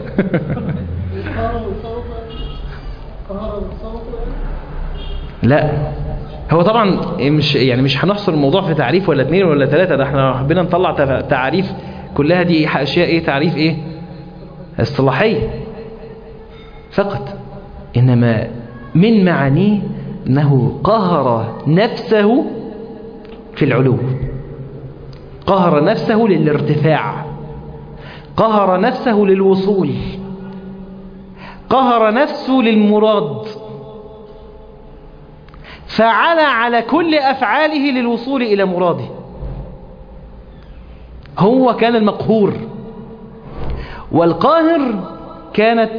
لا هو طبعا مش يعني مش هنحصر الموضوع في تعريف ولا اتنين ولا ثلاثة ده احنا حبينا نطلع تف- تعريف كلها دي اشياء ايه تعريف ايه اصطلاحية فقط انما من معانيه انه قهر نفسه في العلو قهر نفسه للارتفاع قهر نفسه للوصول قهر نفسه للمراد فعلى على كل أفعاله للوصول إلى مراده هو كان المقهور والقاهر كانت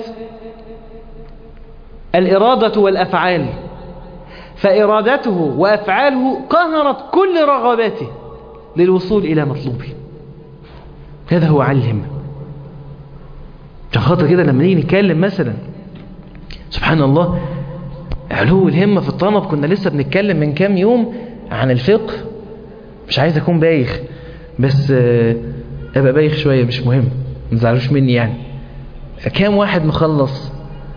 الإرادة والأفعال فإرادته وأفعاله قهرت كل رغباته للوصول إلى مطلوبه هذا هو علم عشان خاطر كده لما نيجي نتكلم مثلا سبحان الله علو الهمة في الطلب كنا لسه بنتكلم من كام يوم عن الفقه مش عايز اكون بايخ بس آه، ابقى بايخ شوية مش مهم ما تزعلوش مني يعني كام واحد مخلص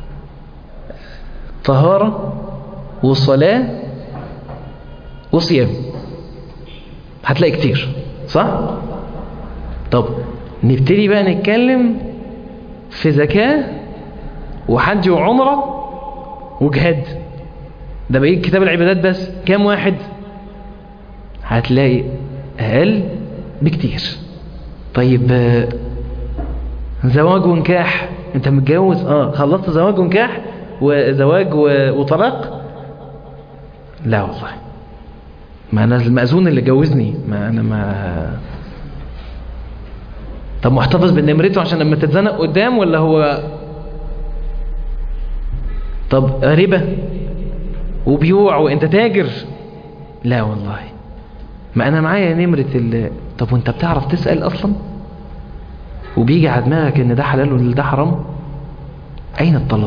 طهارة وصلاة وصيام هتلاقي كتير صح؟ طب نبتدي بقى نتكلم في زكاة وحج وعمرة وجهاد ده بقية كتاب العبادات بس كام واحد هتلاقي أقل بكتير طيب آه، زواج ونكاح انت متجوز اه خلصت زواج ونكاح وزواج و- وطلاق لا والله ما انا المأذون اللي جوزني ما انا ما طب محتفظ بنمرته عشان لما تتزنق قدام ولا هو طب ربا وبيوع وانت تاجر لا والله ما انا معايا نمرة ال... طب وانت بتعرف تسأل اصلا وبيجي على دماغك ان ده حلال ولا ده حرام اين الطلب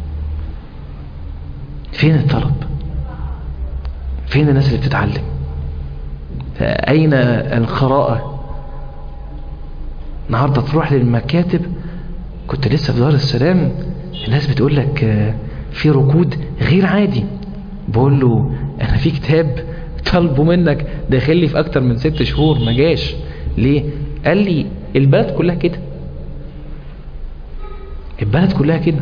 فين الطلب فين الناس اللي بتتعلم اين القراءة النهاردة تروح للمكاتب كنت لسه في دار السلام الناس بتقول لك آه، في ركود غير عادي بقول له انا في كتاب طالبه منك داخل لي في اكتر من ست شهور ما جاش ليه قال لي البلد كلها كده البلد كلها كده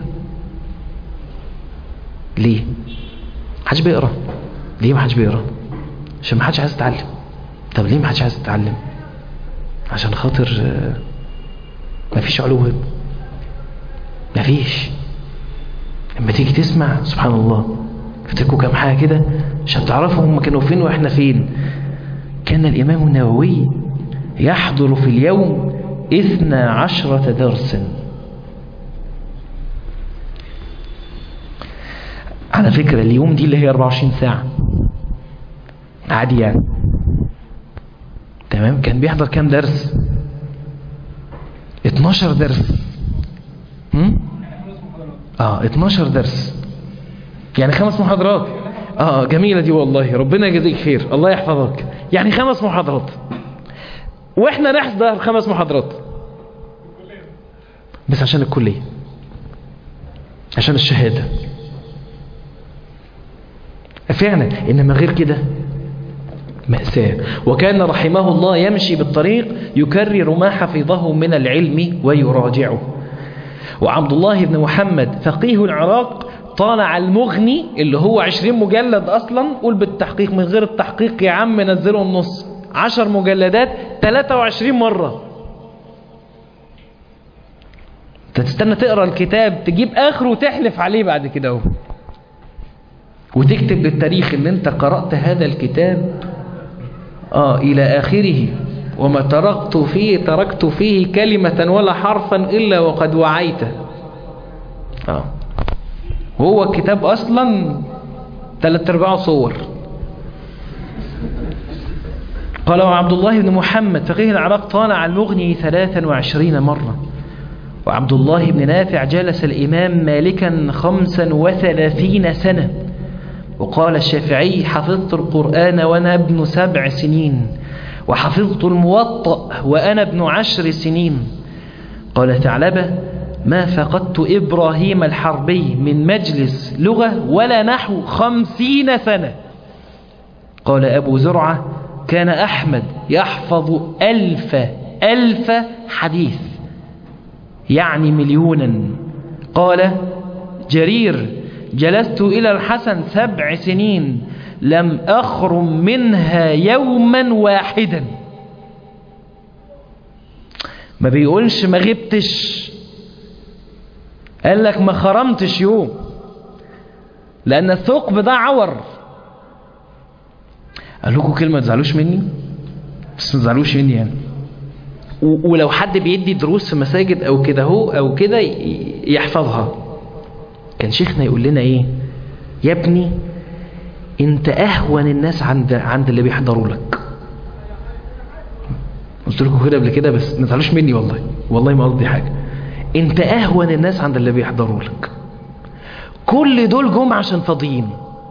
ليه محدش بيقرا ليه محدش بيقرا عشان محدش عايز يتعلم طب ليه محدش عايز يتعلم عشان خاطر آه، مفيش علو هم مفيش لما تيجي تسمع سبحان الله افتكروا كام حاجة كده عشان تعرفوا هم كانوا فين واحنا فين كان الإمام النووي يحضر في اليوم إثنى عشرة درسا على فكرة اليوم دي اللي هي 24 ساعة عادي يعني تمام كان بيحضر كام درس 12 درس هم؟ اه 12 درس يعني خمس محاضرات اه جميلة دي والله ربنا يجزيك خير الله يحفظك يعني خمس محاضرات واحنا نحضر خمس محاضرات بس عشان الكلية عشان الشهادة فعلا انما غير كده مأساة وكان رحمه الله يمشي بالطريق يكرر ما حفظه من العلم ويراجعه وعبد الله بن محمد فقيه العراق طالع المغني اللي هو 20 مجلد اصلا قول بالتحقيق من غير التحقيق يا عم نزله النص 10 مجلدات 23 مرة انت تستنى تقرا الكتاب تجيب اخره وتحلف عليه بعد كده اهو وتكتب للتاريخ ان انت قرأت هذا الكتاب اه الى اخره وما تركت فيه تركت فيه كلمة ولا حرفا الا وقد وعيته اه وهو الكتاب اصلا ثلاث ارباعه صور قال وعبد الله بن محمد فقيه العراق طالع المغني ثلاثا وعشرين مرة وعبد الله بن نافع جلس الإمام مالكا خمسا وثلاثين سنة وقال الشافعي حفظت القرآن وأنا ابن سبع سنين وحفظت الموطأ وأنا ابن عشر سنين قال ثعلبة ما فقدت إبراهيم الحربي من مجلس لغة ولا نحو خمسين سنة قال أبو زرعة كان أحمد يحفظ ألف ألف حديث يعني مليونا قال جرير جلست إلى الحسن سبع سنين لم أخرم منها يوما واحدا ما بيقولش ما غبتش قال لك ما خرمتش يوم لأن الثقب ده عور قال لكم كلمة ما تزعلوش مني بس ما تزعلوش مني يعني و- ولو حد بيدي دروس في مساجد او كده هو او كده ي- يحفظها كان شيخنا يقول لنا ايه يا ابني انت اهون الناس عند عند اللي بيحضروا لك قلت لكم كده قبل كده بس ما تزعلوش مني والله والله ما قصدي حاجه انت اهون الناس عند اللي بيحضروا لك كل دول جم عشان فاضيين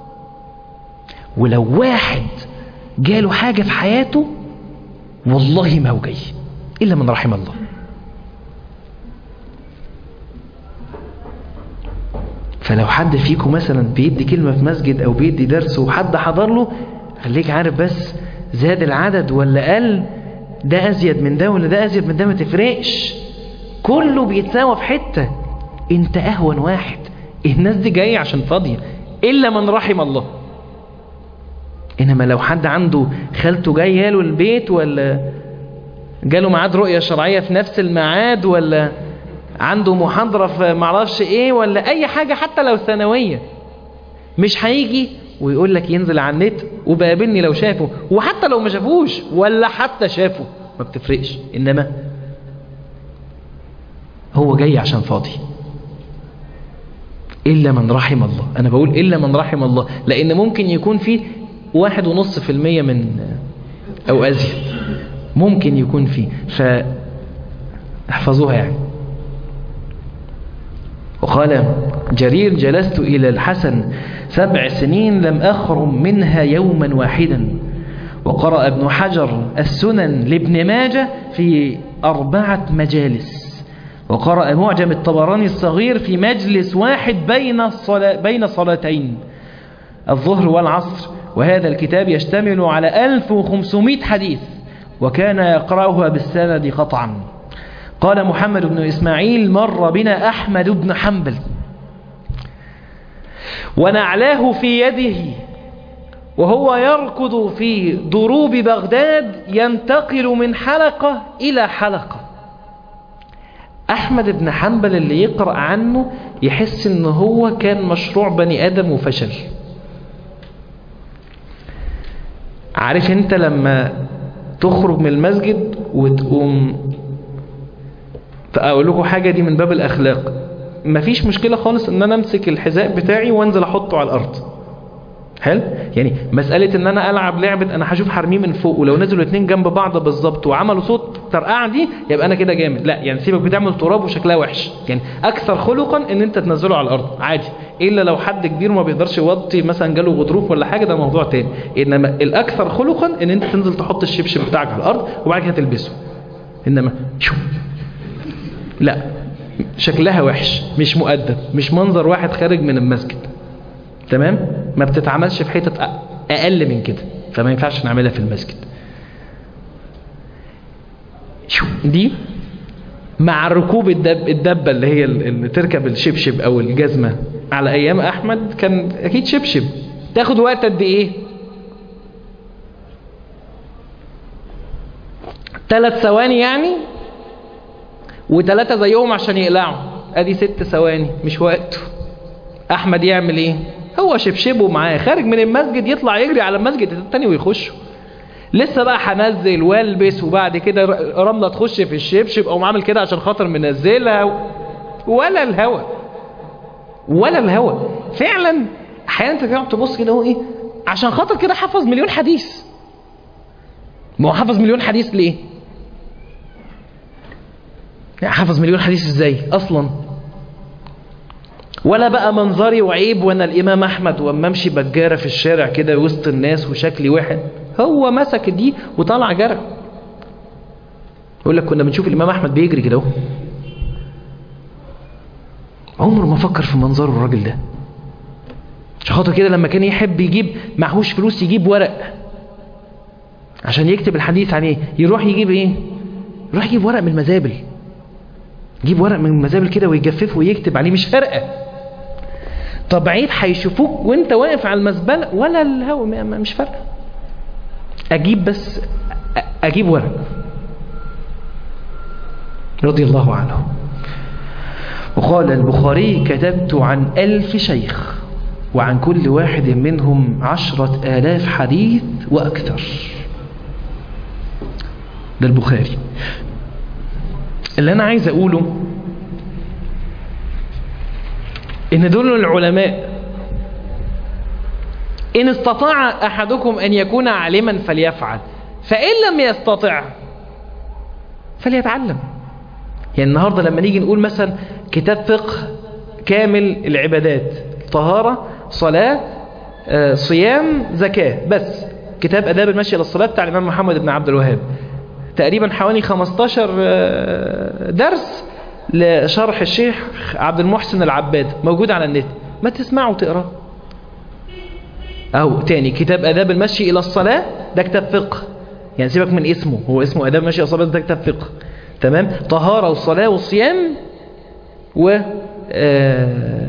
ولو واحد جاله حاجة في حياته والله ما هو جاي إلا من رحم الله فلو حد فيكم مثلا بيدي كلمة في مسجد أو بيدي درس وحد حضر له خليك عارف بس زاد العدد ولا قل ده أزيد من ده ولا ده أزيد من ده ما تفرقش كله بيتساوى في حتة انت أهون واحد الناس دي جاية عشان فاضية إلا من رحم الله إنما لو حد عنده خالته جاية له البيت ولا جاله ميعاد رؤية شرعية في نفس الميعاد ولا عنده محاضرة في معرفش ايه ولا اي حاجة حتى لو ثانوية مش هيجي ويقول لك ينزل على النت وبقابلني لو شافه وحتى لو ما شافوش ولا حتى شافه ما بتفرقش انما هو جاي عشان فاضي إلا من رحم الله أنا بقول إلا من رحم الله لأن ممكن يكون فيه واحد ونص في المية من أو أزيد ممكن يكون فيه فاحفظوها يعني وقال جرير جلست إلى الحسن سبع سنين لم أخرم منها يوما واحدا وقرأ ابن حجر السنن لابن ماجة في أربعة مجالس وقرأ معجم الطبراني الصغير في مجلس واحد بين الصلاة بين صلاتين الظهر والعصر وهذا الكتاب يشتمل على 1500 حديث وكان يقرأها بالسند قطعا قال محمد بن إسماعيل مر بنا أحمد بن حنبل ونعلاه في يده وهو يركض في ضروب بغداد ينتقل من حلقة إلى حلقة أحمد بن حنبل اللي يقرأ عنه يحس إن هو كان مشروع بني آدم وفشل عارف انت لما تخرج من المسجد وتقوم اقول لكم حاجة دي من باب الاخلاق مفيش مشكلة خالص ان انا امسك الحذاء بتاعي وانزل احطه على الارض حلو يعني مسألة ان انا العب لعبة انا هشوف حرميه من فوق ولو نزلوا اتنين جنب بعض بالظبط وعملوا صوت ترقعة دي يبقى انا كده جامد لا يعني سيبك بتعمل تراب وشكلها وحش يعني اكثر خلقا ان انت تنزله على الارض عادي الا لو حد كبير ما بيقدرش يوطي مثلا جاله غضروف ولا حاجة ده موضوع تاني انما الاكثر خلقا ان انت تنزل تحط الشبشب بتاعك على الارض وبعد كده تلبسه انما شو لا شكلها وحش مش مؤدب مش منظر واحد خارج من المسجد تمام ما بتتعملش في حتة اقل من كده فما ينفعش نعملها في المسجد شو دي مع ركوب الدب الدبة اللي هي اللي تركب الشبشب او الجزمة على ايام احمد كان اكيد شبشب تاخد وقت قد ايه ثلاث ثواني يعني وثلاثة زيهم عشان يقلعوا ادي ست ثواني مش وقته احمد يعمل ايه هو شبشبه معاه خارج من المسجد يطلع يجري على المسجد التاني ويخشه لسه بقى هنزل والبس وبعد كده رملة تخش في الشبشب او عامل كده عشان خاطر منزلها ولا الهوى ولا الهوى فعلا احيانا انت تقعد تبص كده هو ايه عشان خاطر كده حفظ مليون حديث ما هو حفظ مليون حديث ليه يعني حفظ مليون حديث ازاي اصلا ولا بقى منظري وعيب وانا الامام احمد واما امشي بجاره في الشارع كده وسط الناس وشكلي واحد هو مسك دي وطلع جرى يقول لك كنا بنشوف الامام احمد بيجري كده اهو عمره ما فكر في منظره الراجل ده عشان خاطر كده لما كان يحب يجيب معهوش فلوس يجيب ورق عشان يكتب الحديث عليه يروح يجيب ايه يروح يجيب ورق من المزابل يجيب ورق من المزابل كده ويجففه ويكتب عليه مش فارقه طب عيب هيشوفوك وانت واقف على المزبله ولا الهوا مش فارقه اجيب بس اجيب ورق رضي الله عنه وقال البخاري كتبت عن ألف شيخ وعن كل واحد منهم عشرة آلاف حديث وأكثر ده البخاري اللي أنا عايز أقوله إن دول العلماء إن استطاع أحدكم أن يكون عالما فليفعل فإن لم يستطع فليتعلم يعني النهاردة لما نيجي نقول مثلا كتاب فقه كامل العبادات طهارة صلاة آه، صيام زكاة بس كتاب أداب المشي إلى الصلاة بتاع الإمام محمد بن عبد الوهاب تقريبا حوالي 15 آه، درس لشرح الشيخ عبد المحسن العباد موجود على النت ما تسمعوا تقرأ أو تاني كتاب أداب المشي إلى الصلاة ده كتاب فقه يعني سيبك من اسمه هو اسمه أداب المشي إلى الصلاة ده كتاب فقه تمام طهارة والصلاة والصيام و آه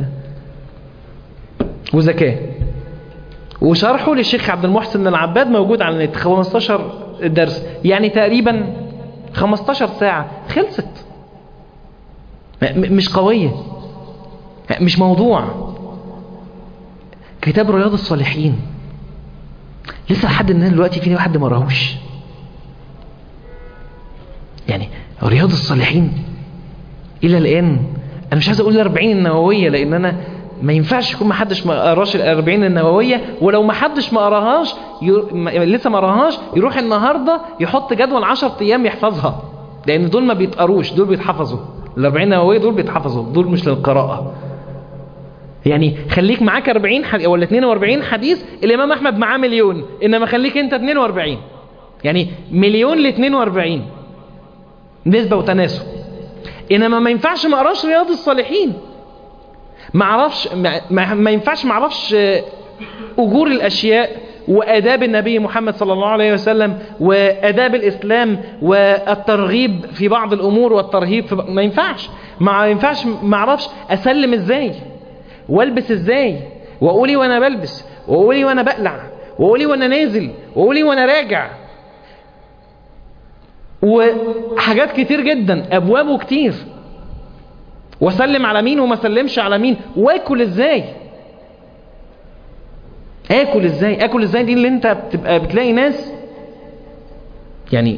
وزكاة وشرحه للشيخ عبد المحسن العباد موجود على النت 15 درس يعني تقريبا 15 ساعة خلصت م- مش قوية مش موضوع كتاب رياض الصالحين لسه لحد ان دلوقتي في واحد ما راهوش يعني رياض الصالحين الى الان انا مش عايز اقول الاربعين النووية لان انا ما ينفعش يكون ما حدش ما قراش الاربعين النووية ولو ما حدش ما قراهاش ير... ما... لسه ما قراهاش يروح النهاردة يحط جدول 10 ايام يحفظها لان دول ما بيتقروش دول بيتحفظوا الاربعين النووية دول بيتحفظوا دول مش للقراءة يعني خليك معاك 40 حديث ولا 42 حديث الامام احمد معاه مليون انما خليك انت 42 يعني مليون ل 42 نسبة وتناسب انما ما ينفعش ما اقراش رياض الصالحين ما اعرفش ما, ما, ما ينفعش ما اعرفش اجور الاشياء واداب النبي محمد صلى الله عليه وسلم واداب الاسلام والترغيب في بعض الامور والترهيب في ب... ما ينفعش ما ينفعش ما اعرفش اسلم ازاي والبس ازاي واقولي وانا بلبس واقولي وانا بقلع واقولي وانا نازل واقولي وانا راجع وحاجات كتير جدا ابوابه كتير واسلم على مين وما اسلمش على مين واكل ازاي اكل ازاي اكل ازاي دي اللي انت بتبقى بتلاقي ناس يعني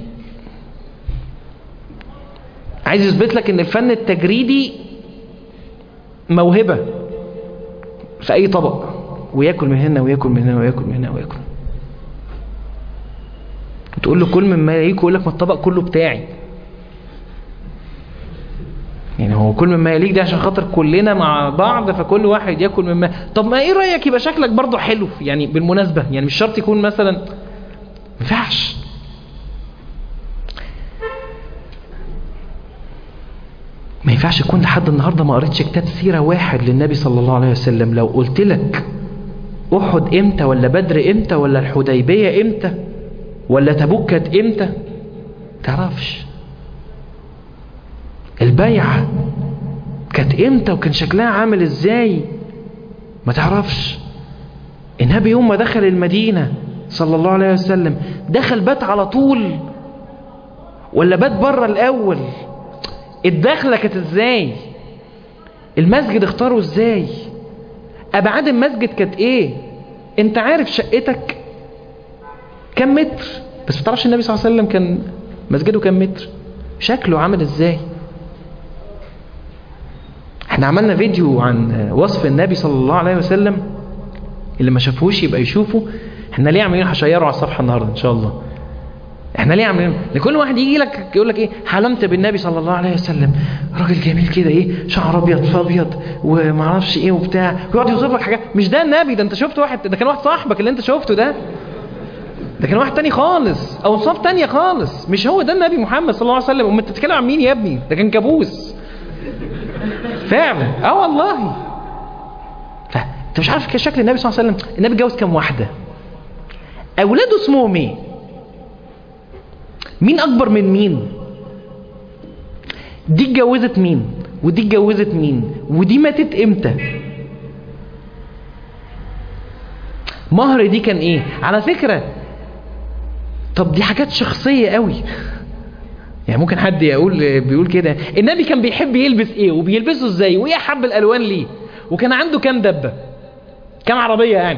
عايز يثبت لك ان الفن التجريدي موهبة في اي طبق وياكل من هنا وياكل من هنا وياكل من هنا وياكل تقول له كل مما يليك يقول لك ما الطبق كله بتاعي يعني هو كل مما يليك ده عشان خاطر كلنا مع بعض فكل واحد ياكل مما طب ما ايه رايك يبقى شكلك برضه حلو يعني بالمناسبه يعني مش شرط يكون مثلا ما ينفعش ما ينفعش يكون لحد النهارده ما قريتش كتاب سيره واحد للنبي صلى الله عليه وسلم لو قلت لك احد امتى ولا بدر امتى ولا الحديبيه امتى ولا تبوك كانت امتى تعرفش البيعة كانت امتى وكان شكلها عامل ازاي ما تعرفش النبي يوم ما دخل المدينة صلى الله عليه وسلم دخل بات على طول ولا بات بره الأول الدخلة كانت ازاي المسجد اختاره ازاي أبعاد المسجد كانت ايه انت عارف شقتك كم متر بس ما تعرفش النبي صلى الله عليه وسلم كان مسجده كم متر شكله عامل ازاي احنا عملنا فيديو عن وصف النبي صلى الله عليه وسلم اللي ما شافوش يبقى يشوفه احنا ليه عاملين هشيره على الصفحه النهارده ان شاء الله احنا ليه عاملين لكل واحد يجي لك يقول لك ايه حلمت بالنبي صلى الله عليه وسلم راجل جميل كده ايه شعر ابيض في ابيض وما اعرفش ايه وبتاع ويقعد يوصف لك حاجات مش ده النبي ده انت شفت واحد ده كان واحد صاحبك اللي انت شفته ده ده كان واحد تاني خالص اوصاف تانية خالص مش هو ده النبي محمد صلى الله عليه وسلم امال انت بتتكلم عن مين يا ابني ده كان كابوس فعلا اه والله انت مش عارف شكل النبي صلى الله عليه وسلم النبي اتجوز كام واحده اولاده اسمهم ايه مين اكبر من مين دي اتجوزت مين ودي اتجوزت مين ودي ماتت امتى مهر دي كان ايه على فكرة طب دي حاجات شخصية قوي يعني ممكن حد يقول بيقول كده النبي كان بيحب يلبس ايه وبيلبسه ازاي وايه احب الالوان ليه وكان عنده كام دبة كام عربية يعني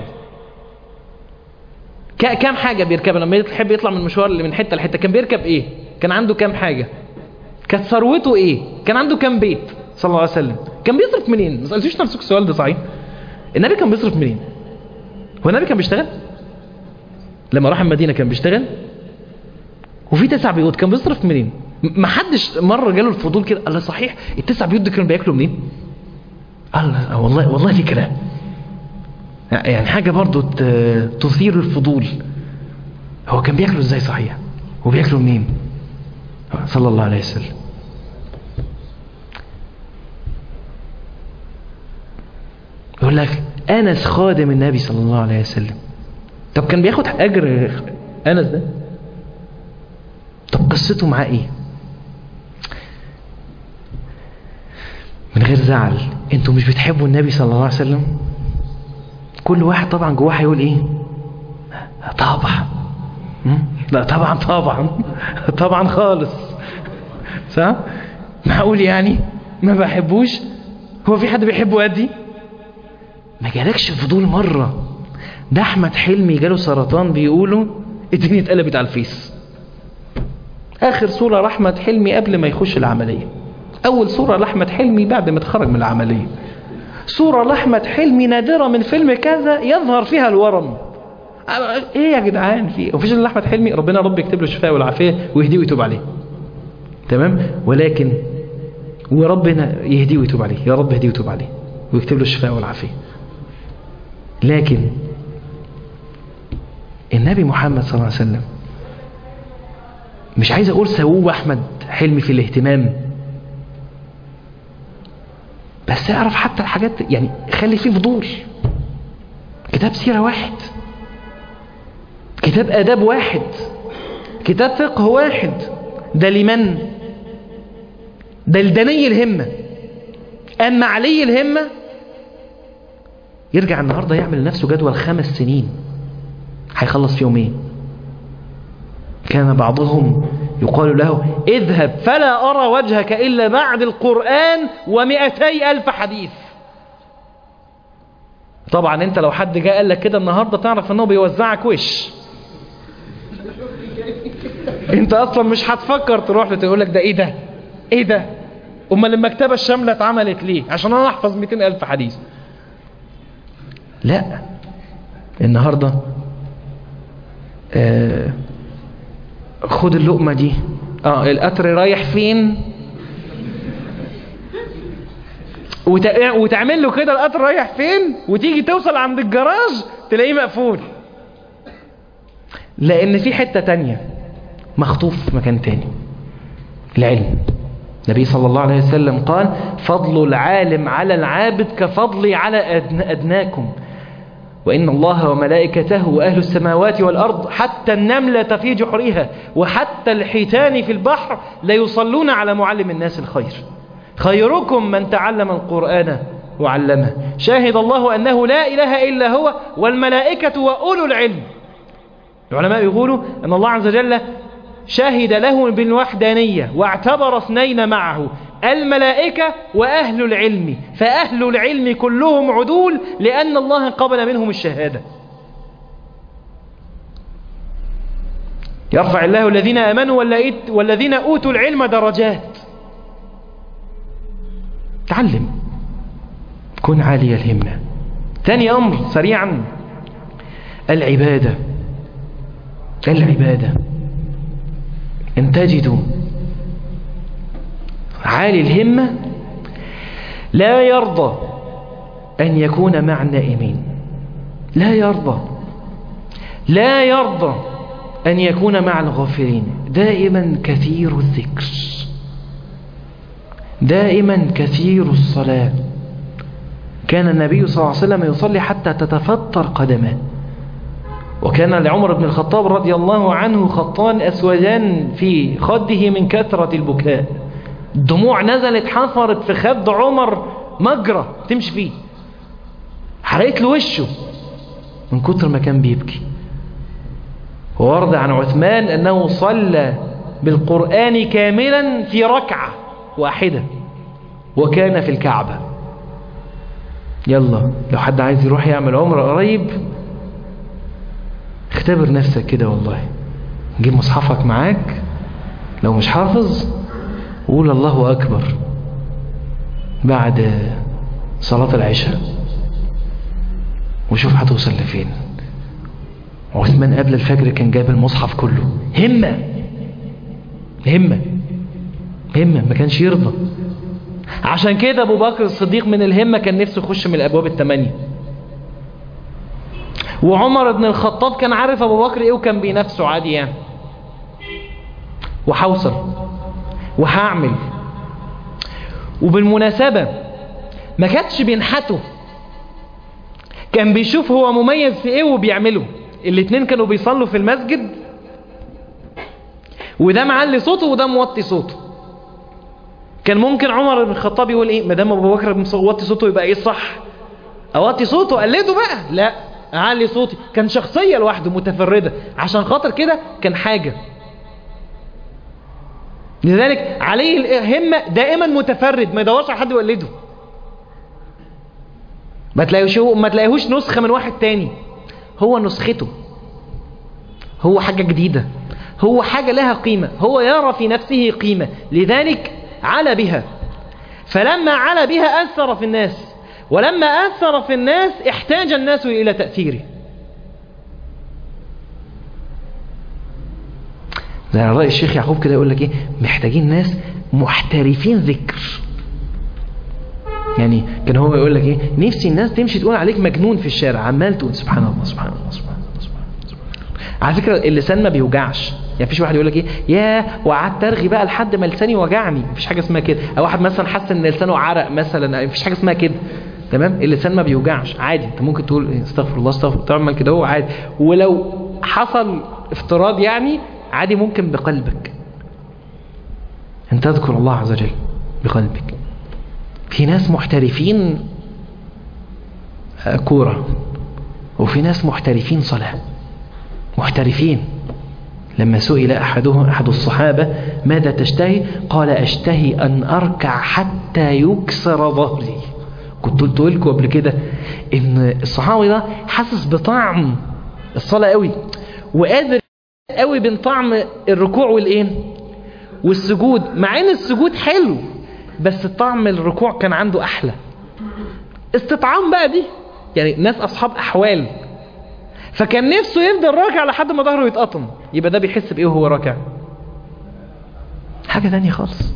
كام حاجة بيركبها لما يحب يطلع من مشوار اللي من حتة لحتة كان بيركب ايه كان عنده كام حاجة كانت ثروته ايه كان عنده كام بيت صلى الله عليه وسلم كان بيصرف منين ما سألتوش نفسك السؤال ده صحيح النبي كان بيصرف منين هو النبي كان بيشتغل لما راح المدينة كان بيشتغل وفي تسع بيوت كان بيصرف منين ما حدش مرة جاله الفضول كده قال صحيح التسع بيوت دي كانوا بياكلوا منين قال والله والله فكرة يعني حاجة برضو تثير الفضول هو كان بياكلوا ازاي صحيح وبياكلوا منين صلى الله عليه وسلم يقول لك أنس خادم النبي صلى الله عليه وسلم طب كان بياخد أجر أنس ده طب قصته معاه إيه من غير زعل انتوا مش بتحبوا النبي صلى الله عليه وسلم كل واحد طبعا جواه هيقول ايه طبعا لا طبعا طبعا طبعا خالص صح معقول يعني ما بحبوش هو في حد بيحبه قدي ما جالكش فضول مرة ده احمد حلمي جاله سرطان بيقولوا الدنيا اتقلبت على الفيس اخر صورة لاحمد حلمي قبل ما يخش العملية اول صورة لاحمد حلمي بعد ما اتخرج من العملية صورة لاحمد حلمي نادرة من فيلم كذا يظهر فيها الورم ايه يا جدعان في وفيش الا احمد حلمي ربنا رب يكتب له الشفاء والعافيه ويهديه ويتوب عليه تمام ولكن وربنا يهديه ويتوب عليه يا رب يهديه ويتوب عليه ويكتب له الشفاء والعافيه لكن النبي محمد صلى الله عليه وسلم مش عايز اقول سووه احمد حلمي في الاهتمام بس اعرف حتى الحاجات يعني خلي فيه فضول كتاب سيرة واحد كتاب أداب واحد كتاب فقه واحد ده لمن ده لدني الهمة أما علي الهمة يرجع النهاردة يعمل لنفسه جدول خمس سنين هيخلص فيهم ايه كان بعضهم يقال له اذهب فلا أرى وجهك إلا بعد القرآن ومئتي ألف حديث طبعا انت لو حد جاء قال لك كده النهاردة تعرف انه بيوزعك وش انت اصلا مش هتفكر تروح له تقول لك ده ايه ده ايه ده امال المكتبة الشاملة اتعملت ليه عشان انا احفظ 200 الف حديث لا النهاردة آه خد اللقمة دي اه القطر رايح فين وت... وتعمل له كده القطر رايح فين وتيجي توصل عند الجراج تلاقيه مقفول لان في حتة تانية مخطوف في مكان تاني العلم النبي صلى الله عليه وسلم قال فضل العالم على العابد كفضلي على أدناكم وإن الله وملائكته وأهل السماوات والأرض حتى النملة في جحرها وحتى الحيتان في البحر لا يصلون على معلم الناس الخير خيركم من تعلم القرآن وعلمه شاهد الله أنه لا إله إلا هو والملائكة وأولو العلم العلماء يقولوا أن الله عز وجل شهد له بالوحدانية واعتبر اثنين معه الملائكة وأهل العلم فأهل العلم كلهم عدول لأن الله قبل منهم الشهادة يرفع الله الذين آمنوا والذين أوتوا العلم درجات تعلم كن عالي الهمة ثاني أمر سريعا العبادة العبادة ان تجدوا عالي الهمة لا يرضى أن يكون مع النائمين لا يرضى لا يرضى أن يكون مع الغافلين دائما كثير الذكر دائما كثير الصلاة كان النبي صلى الله عليه وسلم يصلي حتى تتفطر قدمه وكان لعمر بن الخطاب رضي الله عنه خطان أسودان في خده من كثرة البكاء الدموع نزلت حفرت في خد عمر مجرى تمشي فيه حرقت له وشه من كتر ما كان بيبكي وورد عن عثمان أنه صلى بالقرآن كاملا في ركعة واحدة وكان في الكعبة يلا لو حد عايز يروح يعمل عمره قريب اختبر نفسك كده والله جيب مصحفك معاك لو مش حافظ قول الله أكبر بعد صلاة العشاء وشوف هتوصل لفين عثمان قبل الفجر كان جايب المصحف كله همة همة همة ما كانش يرضى عشان كده ابو بكر الصديق من الهمة كان نفسه يخش من الابواب الثمانية وعمر بن الخطاب كان عارف ابو بكر ايه وكان بينافسه عادي يعني وهوصل وهعمل وبالمناسبة ما كانش بينحته كان بيشوف هو مميز في ايه وبيعمله الاتنين كانوا بيصلوا في المسجد وده معلي صوته وده موطي صوته كان ممكن عمر بن الخطاب يقول ايه ما دام ابو بكر موطي صوته يبقى ايه الصح اوطي صوته قلده بقى لا اعلي صوتي كان شخصيه لوحده متفرده عشان خاطر كده كان حاجه لذلك عليه الهمه دائما متفرد ما يدورش على حد يقلده ما تلاقيهوش ما تلاقيهوش نسخه من واحد تاني هو نسخته هو حاجه جديده هو حاجه لها قيمه هو يرى في نفسه قيمه لذلك على بها فلما على بها أثر في الناس ولما أثر في الناس احتاج الناس إلى تأثيره زي رأي الشيخ يعقوب كده يقول لك ايه محتاجين ناس محترفين ذكر يعني كان هو يقول لك ايه نفسي الناس تمشي تقول عليك مجنون في الشارع عمال تقول سبحان الله سبحان الله سبحان الله سبحان الله, سبحان الله. على فكرة اللسان ما بيوجعش يعني مفيش واحد يقول لك ايه يا وقعدت ارغي بقى لحد ما لساني وجعني مفيش حاجه اسمها كده او واحد مثلا حس ان لسانه عرق مثلا مفيش حاجه اسمها كده تمام اللسان ما بيوجعش عادي انت ممكن تقول إيه استغفر الله استغفر تعمل كده هو عادي ولو حصل افتراض يعني عادي ممكن بقلبك ان تذكر الله عز وجل بقلبك في ناس محترفين كوره وفي ناس محترفين صلاه محترفين لما سئل أحدهم أحد الصحابة ماذا تشتهي قال أشتهي أن أركع حتى يكسر ظهري كنت قلت لكم قبل كده إن الصحابي ده حاسس بطعم الصلاة قوي وقادر قوي بين طعم الركوع والإيه والسجود مع إن السجود حلو بس طعم الركوع كان عنده أحلى استطعام بقى دي يعني ناس أصحاب أحوال فكان نفسه يفضل راكع لحد ما ظهره يتقطم يبقى ده بيحس بايه وهو راكع حاجة تانية خالص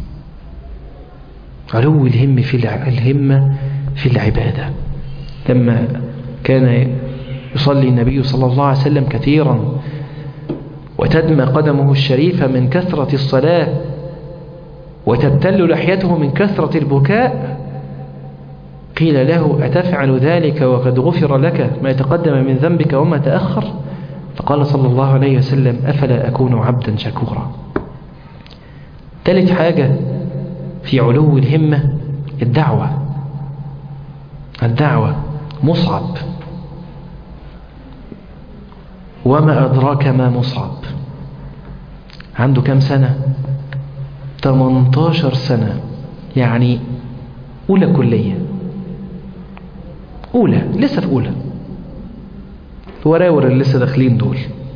علو الهم في الهمة في العبادة لما كان يصلي النبي صلى الله عليه وسلم كثيرا وتدمى قدمه الشريفة من كثرة الصلاة وتبتل لحيته من كثرة البكاء قيل له أتفعل ذلك وقد غفر لك ما يتقدم من ذنبك وما تأخر فقال صلى الله عليه وسلم أفلا أكون عبدا شكورا ثالث حاجة في علو الهمة الدعوة الدعوة مصعب وما أدراك ما مصعب عنده كم سنة 18 سنة يعني أولى كلية أولى لسه في أولى وراور اللي لسه داخلين دول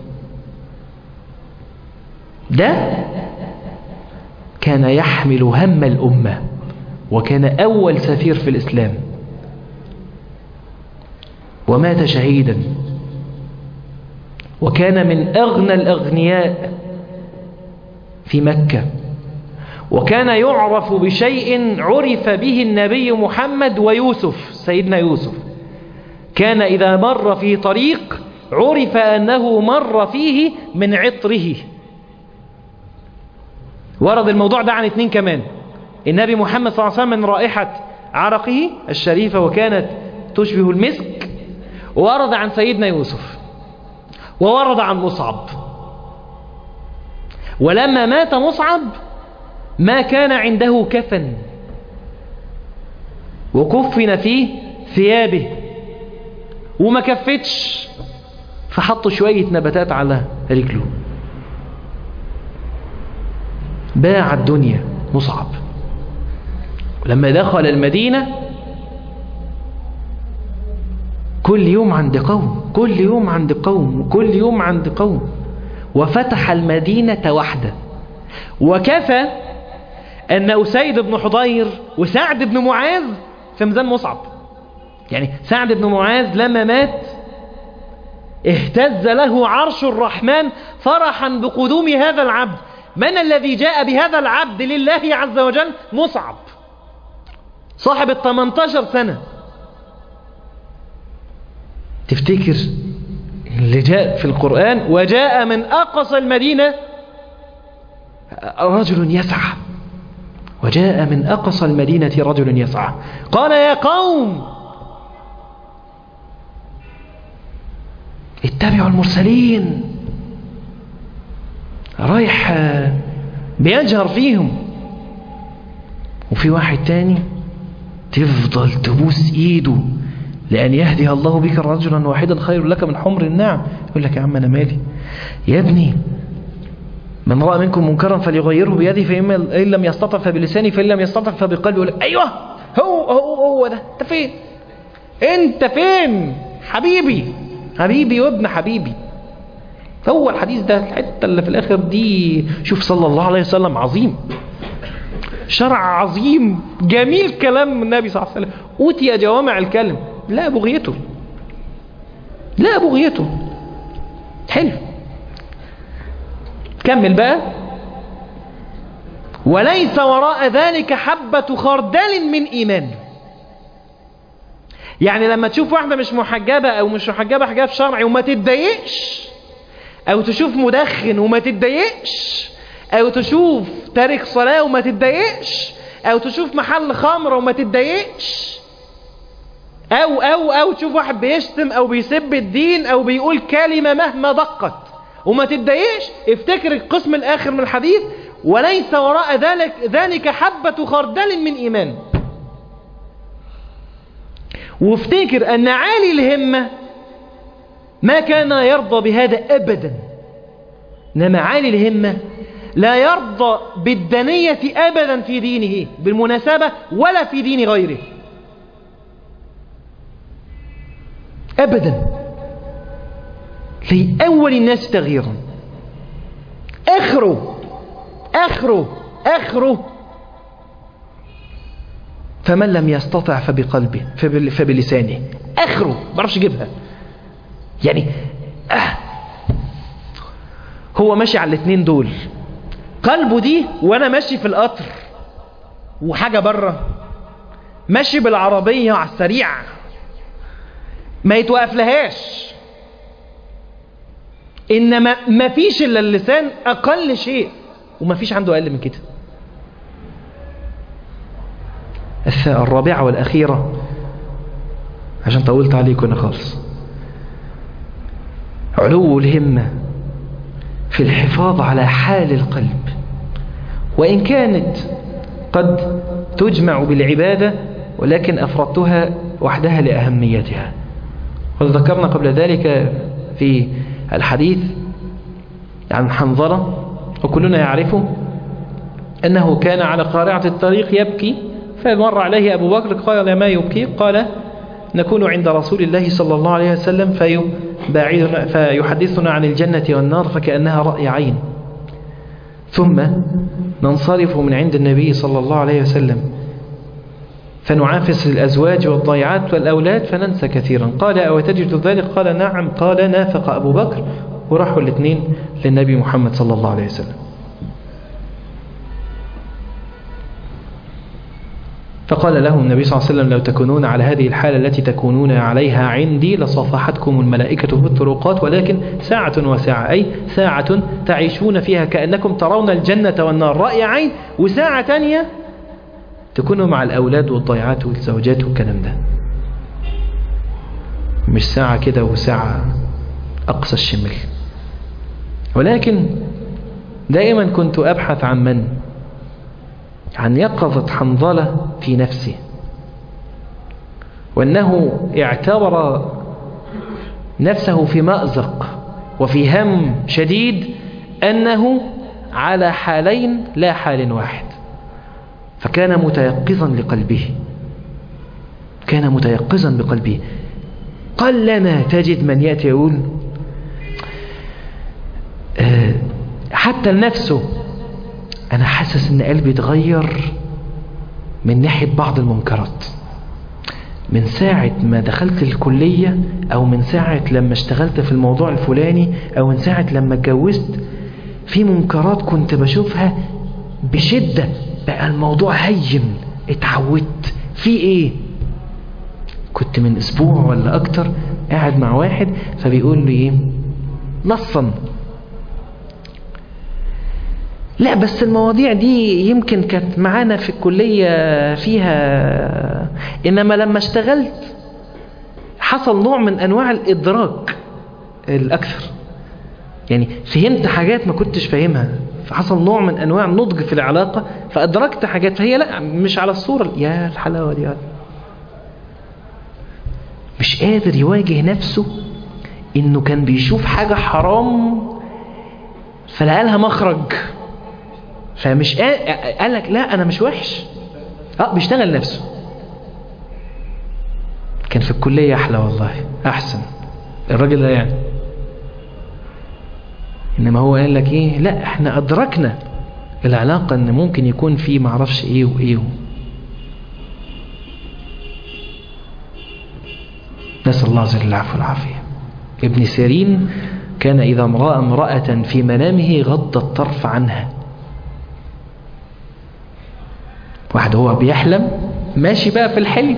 ده كان يحمل هم الأمة وكان أول سفير في الإسلام ومات شهيدا وكان من أغنى الأغنياء في مكة وكان يعرف بشيء عرف به النبي محمد ويوسف سيدنا يوسف كان إذا مر في طريق عرف أنه مر فيه من عطره ورد الموضوع ده عن اثنين كمان النبي محمد صلى الله عليه وسلم من رائحة عرقه الشريفة وكانت تشبه المسك ورد عن سيدنا يوسف وورد عن مصعب ولما مات مصعب ما كان عنده كفن وكفن في ثيابه وما كفتش فحطوا شوية نباتات على رجله باع الدنيا مصعب لما دخل المدينة كل يوم عند قوم كل يوم عند قوم كل يوم عند قوم وفتح المدينة وحده وكفى أن أسيد بن حضير وسعد بن معاذ في ميزان مصعب يعني سعد بن معاذ لما مات اهتز له عرش الرحمن فرحا بقدوم هذا العبد من الذي جاء بهذا العبد لله عز وجل مصعب صاحب ال 18 سنة تفتكر اللي جاء في القرآن وجاء من أقصى المدينة رجل يسعى وجاء من أقصى المدينة رجل يسعى قال يا قوم اتبعوا المرسلين رايح بيجهر فيهم وفي واحد تاني تفضل تبوس ايده لأن يهدي الله بك رجلا واحدا خير لك من حمر النعم يقول لك يا عم أنا مالي يا ابني من رأى منكم منكرا فليغيره بيده فإن لم يستطع فبلسانه فإن لم يستطع فبقلبه يقول لك أيوه هو هو هو ده أنت فين أنت فين حبيبي حبيبي وابن حبيبي هو الحديث ده الحتة اللي في الآخر دي شوف صلى الله عليه وسلم عظيم شرع عظيم جميل كلام النبي صلى الله عليه وسلم أوتي جوامع الكلم لا بغيته لا بغيته حلو كمل بقى وليس وراء ذلك حبة خردل من إيمان يعني لما تشوف واحدة مش محجبة أو مش محجبة حجاب شرعي وما تتضايقش أو تشوف مدخن وما تتضايقش أو تشوف تارك صلاة وما تتضايقش أو تشوف محل خمر وما تتضايقش أو أو أو تشوف واحد بيشتم أو بيسب الدين أو بيقول كلمة مهما دقت وما تتضايقش افتكر القسم الآخر من الحديث وليس وراء ذلك ذلك حبة خردل من إيمان وافتكر أن عالي الهمة ما كان يرضى بهذا أبدا إنما عالي الهمة لا يرضى بالدنية أبدا في دينه بالمناسبة ولا في دين غيره أبدا في أول الناس تغييرا آخره آخره آخره فمن لم يستطع فبقلبه فبلسانه آخره ما بعرفش يجيبها يعني آه هو ماشي على الاثنين دول قلبه دي وانا ماشي في القطر وحاجة بره ماشي بالعربية على السريع ما يتوقف لهاش انما ما فيش الا اللسان اقل شيء وما فيش عنده اقل من كده الرابعة والأخيرة عشان طولت عليكم أنا خالص علو الهمة في الحفاظ على حال القلب وإن كانت قد تجمع بالعبادة ولكن أفردتها وحدها لأهميتها وذكرنا قبل ذلك في الحديث عن حنظلة وكلنا يعرفه أنه كان على قارعة الطريق يبكي فمر عليه أبو بكر قال ما يبكي قال نكون عند رسول الله صلى الله عليه وسلم فيباعدنا فيحدثنا عن الجنة والنار فكأنها رأي عين ثم ننصرف من عند النبي صلى الله عليه وسلم فنعافس الأزواج والضيعات والأولاد فننسى كثيرا قال أو تجد ذلك قال نعم قال نافق أبو بكر وراحوا الاثنين للنبي محمد صلى الله عليه وسلم فقال لهم النبي صلى الله عليه وسلم لو تكونون على هذه الحالة التي تكونون عليها عندي لصافحتكم الملائكة في الطرقات ولكن ساعة وساعة أي ساعة تعيشون فيها كأنكم ترون الجنة والنار رأي عين وساعة تانية تكونوا مع الأولاد والضيعات والزوجات والكلام ده مش ساعة كده وساعة أقصى الشمال ولكن دائما كنت أبحث عن من عن يقظة حنظلة في نفسه وأنه اعتبر نفسه في مأزق وفي هم شديد أنه على حالين لا حال واحد فكان متيقظا لقلبه كان متيقظا بقلبه قلما تجد من يأتي يقول أه حتى لنفسه أنا حاسس إن قلبي اتغير من ناحية بعض المنكرات من ساعة ما دخلت الكلية أو من ساعة لما اشتغلت في الموضوع الفلاني أو من ساعة لما اتجوزت في منكرات كنت بشوفها بشدة بقى الموضوع هين اتعودت في ايه كنت من اسبوع ولا اكتر قاعد مع واحد فبيقول لي ايه نصا لا بس المواضيع دي يمكن كانت معانا في الكلية فيها إنما لما اشتغلت حصل نوع من أنواع الإدراك الأكثر يعني فهمت حاجات ما كنتش فاهمها فحصل نوع من أنواع النضج في العلاقة فأدركت حاجات فهي لا مش على الصورة يا الحلاوة دي مش قادر يواجه نفسه إنه كان بيشوف حاجة حرام فلقى لها مخرج فمش قال لك لا انا مش وحش اه بيشتغل نفسه كان في الكلية احلى والله احسن الراجل ده يعني انما هو قال لك ايه لا احنا ادركنا العلاقة ان ممكن يكون في معرفش ايه وايه نسأل الله جل العفو والعافية ابن سيرين كان إذا امرأ امرأة في منامه غض الطرف عنها واحد هو بيحلم ماشي بقى في الحلم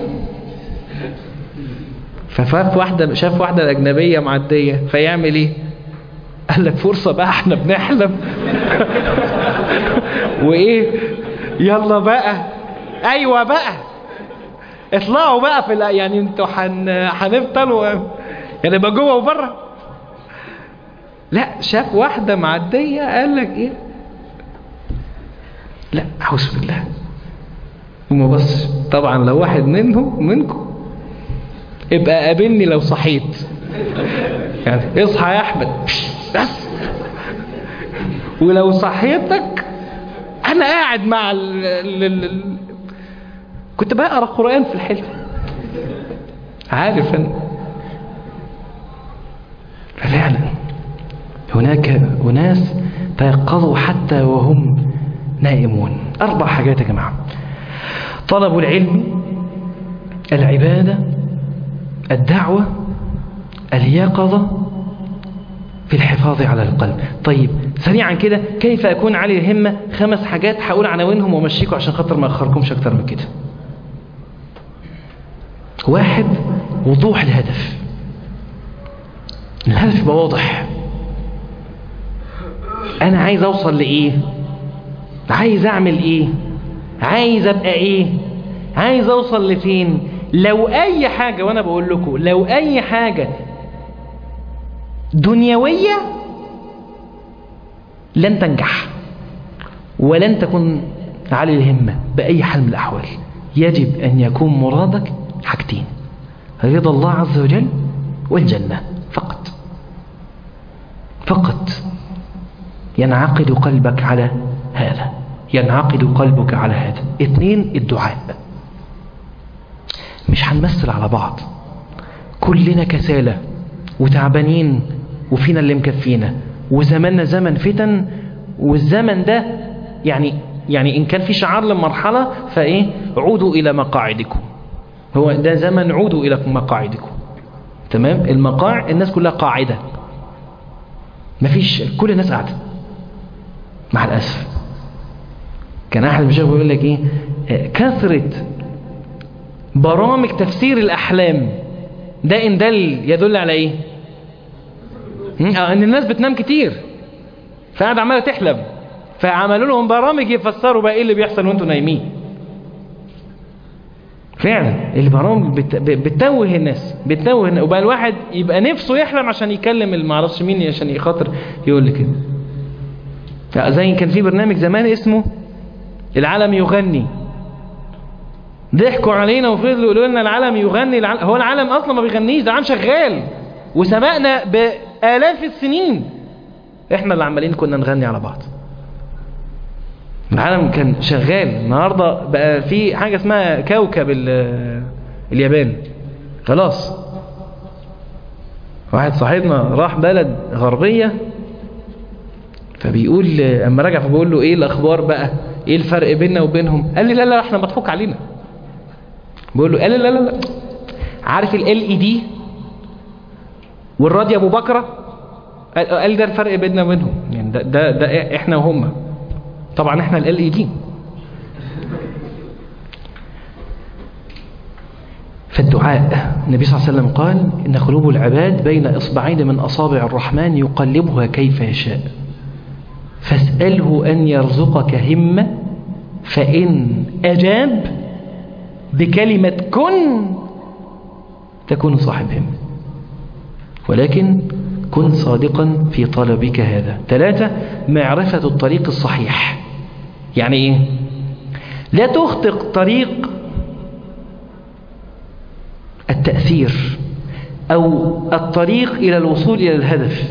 فشاف واحدة شاف واحدة أجنبية معدية فيعمل إيه؟ قال لك فرصة بقى احنا بنحلم وإيه؟ يلا بقى أيوة بقى اطلعوا بقى في يعني انتوا حن... هنفضل و... يعني يبقى جوه وبره لا شاف واحدة معدية قال لك ايه لا اعوذ بالله وما بص طبعا لو واحد منهم منكم ابقى قابلني لو صحيت يعني اصحى يا احمد بس ولو صحيتك انا قاعد مع ال ال ال كنت بقرا قران في الحلم عارف انا ففعلا هناك أناس تيقظوا حتى وهم نائمون أربع حاجات يا جماعة طلب العلم العبادة الدعوة اليقظة في الحفاظ على القلب طيب سريعا كده كيف أكون علي الهمة خمس حاجات هقول عناوينهم ومشيكم عشان خاطر ما أخركمش أكتر من كده واحد وضوح الهدف الهدف يبقى واضح انا عايز اوصل لايه عايز اعمل ايه عايز ابقى ايه عايز اوصل لفين لو اي حاجة وانا بقول لكم لو اي حاجة دنيوية لن تنجح ولن تكون على الهمة بأي حال من الأحوال يجب أن يكون مرادك حاجتين رضا الله عز وجل والجنة فقط فقط ينعقد قلبك على هذا ينعقد قلبك على هذا اثنين الدعاء مش هنمثل على بعض كلنا كسالى وتعبانين وفينا اللي مكفينا وزماننا زمن فتن والزمن ده يعني يعني إن كان في شعار لمرحلة فإيه عودوا إلى مقاعدكم هو ده زمن عودوا إلى مقاعدكم تمام المقاع الناس كلها قاعدة مفيش كل الناس قاعدة مع الأسف كان أحد المشايخ بيقول لك إيه كثرة برامج تفسير الأحلام ده إن دل يدل على إيه ان الناس بتنام كتير فقاعد عماله تحلم فعملوا لهم برامج يفسروا بقى ايه اللي بيحصل وانتوا نايمين فعلا البرامج بت... بتتوه الناس بتتوه الناس. وبقى الواحد يبقى نفسه يحلم عشان يكلم اللي معرفش مين عشان يخاطر يقول لي كده زي كان في برنامج زمان اسمه العالم يغني ضحكوا علينا وفضلوا يقولوا لنا العالم يغني العالم هو العالم اصلا ما بيغنيش ده العالم شغال وسبقنا بآلاف السنين احنا اللي عمالين كنا نغني على بعض العالم كان شغال النهاردة بقى في حاجة اسمها كوكب اليابان خلاص واحد صاحبنا راح بلد غربية فبيقول اما رجع فبقول له ايه الاخبار بقى ايه الفرق بيننا وبينهم قال لي لا لا احنا مضحوك علينا بقول له قال لي لا لا لا عارف ال اي دي والراديو ابو بكره قال ده الفرق بيننا وبينهم يعني ده, ده, ده احنا وهم طبعا احنا ال اي دي فالدعاء النبي صلى الله عليه وسلم قال إن قلوب العباد بين إصبعين من أصابع الرحمن يقلبها كيف يشاء فاسأله أن يرزقك همة فإن أجاب بكلمة كن تكون صاحب همة ولكن كن صادقا في طلبك هذا ثلاثة معرفة الطريق الصحيح يعني إيه لا تخطئ طريق التأثير أو الطريق إلى الوصول إلى الهدف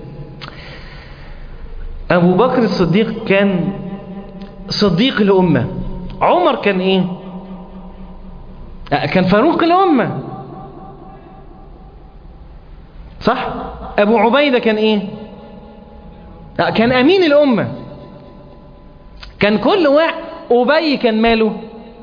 أبو بكر الصديق كان صديق الأمة عمر كان إيه كان فاروق الأمة صح أبو عبيدة كان إيه كان أمين الأمة كان كل واحد أبي كان ماله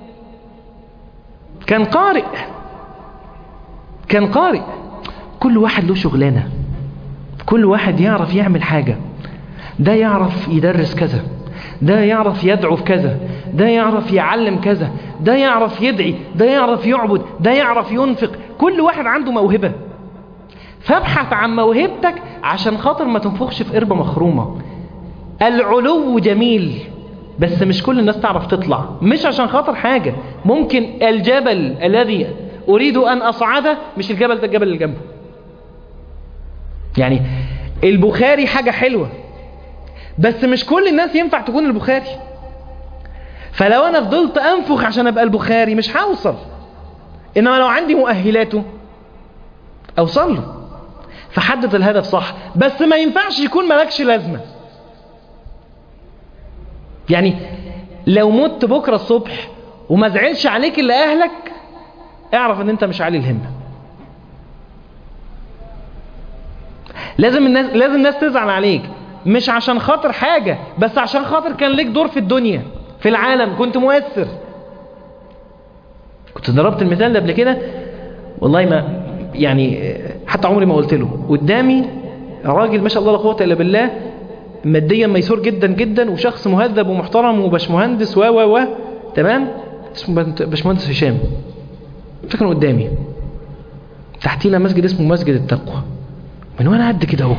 كان قارئ كان قارئ كل واحد له شغلانة كل واحد يعرف يعمل حاجة ده يعرف يدرس كذا ده يعرف يدعو في كذا ده يعرف يعلم كذا ده يعرف يدعي ده يعرف يعبد ده يعرف ينفق كل واحد عنده موهبة فابحث عن موهبتك عشان خاطر ما تنفخش في قربة مخرومة العلو جميل بس مش كل الناس تعرف تطلع مش عشان خاطر حاجة ممكن الجبل الذي أريد أن أصعده مش الجبل ده الجبل اللي جنبه يعني البخاري حاجة حلوة بس مش كل الناس ينفع تكون البخاري فلو أنا فضلت أنفخ عشان أبقى البخاري مش هوصل إنما لو عندي مؤهلاته أوصل له فحدد الهدف صح بس ما ينفعش يكون ملكش لازمة يعني لو مت بكرة الصبح وما زعلش عليك إلا أهلك اعرف ان انت مش عالي الهمة لازم الناس لازم الناس تزعل عليك مش عشان خاطر حاجة بس عشان خاطر كان ليك دور في الدنيا في العالم كنت مؤثر كنت ضربت المثال ده قبل كده والله ما يعني حتى عمري ما قلت له قدامي راجل ما شاء الله لا قوه الا بالله ماديا ميسور جدا جدا وشخص مهذب ومحترم وباشمهندس و و و تمام اسمه باشمهندس هشام فكان قدامي تحتينا مسجد اسمه مسجد التقوى من وانا قد كده اهو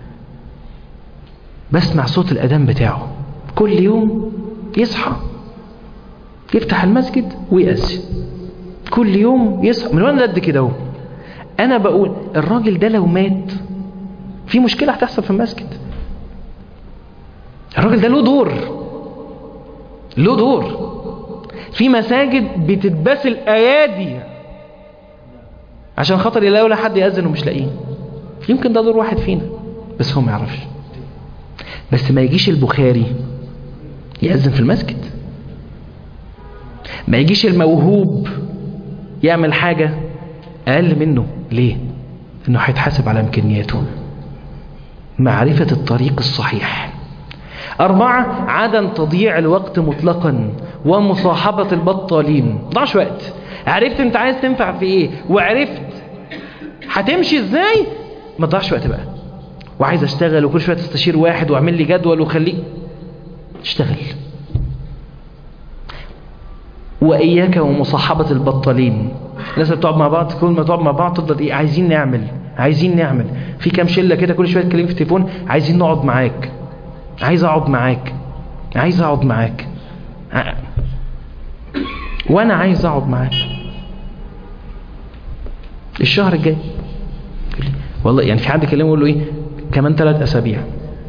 بسمع صوت الاذان بتاعه كل يوم يصحى يفتح المسجد ويأذن كل يوم يصحى من وانا قد كده اهو انا بقول الراجل ده لو مات في مشكله هتحصل في المسجد الراجل ده له دور له دور في مساجد بتتباسل ايادي عشان خاطر يلاقوا لا حد يأذن ومش لاقيه يمكن ده دور واحد فينا بس هو ما يعرفش بس ما يجيش البخاري يأذن في المسجد ما يجيش الموهوب يعمل حاجة أقل منه ليه؟ إنه هيتحاسب على إمكانياته معرفة الطريق الصحيح أربعة عدم تضييع الوقت مطلقا ومصاحبة البطالين ضعش وقت عرفت انت عايز تنفع في ايه وعرفت هتمشي ازاي ما تضيعش وقت بقى وعايز اشتغل وكل شويه تستشير واحد واعمل لي جدول وخليك اشتغل واياك ومصاحبه البطالين الناس اللي بتقعد مع بعض كل ما تقعد مع بعض تفضل ايه عايزين نعمل عايزين نعمل في كام شله كده كل شويه تكلمني في التليفون عايزين نقعد معاك عايز اقعد معاك عايز اقعد معاك ع- وانا عايز اقعد معاك الشهر الجاي يقول لي، والله يعني في حد كلمه يقول له ايه كمان ثلاث اسابيع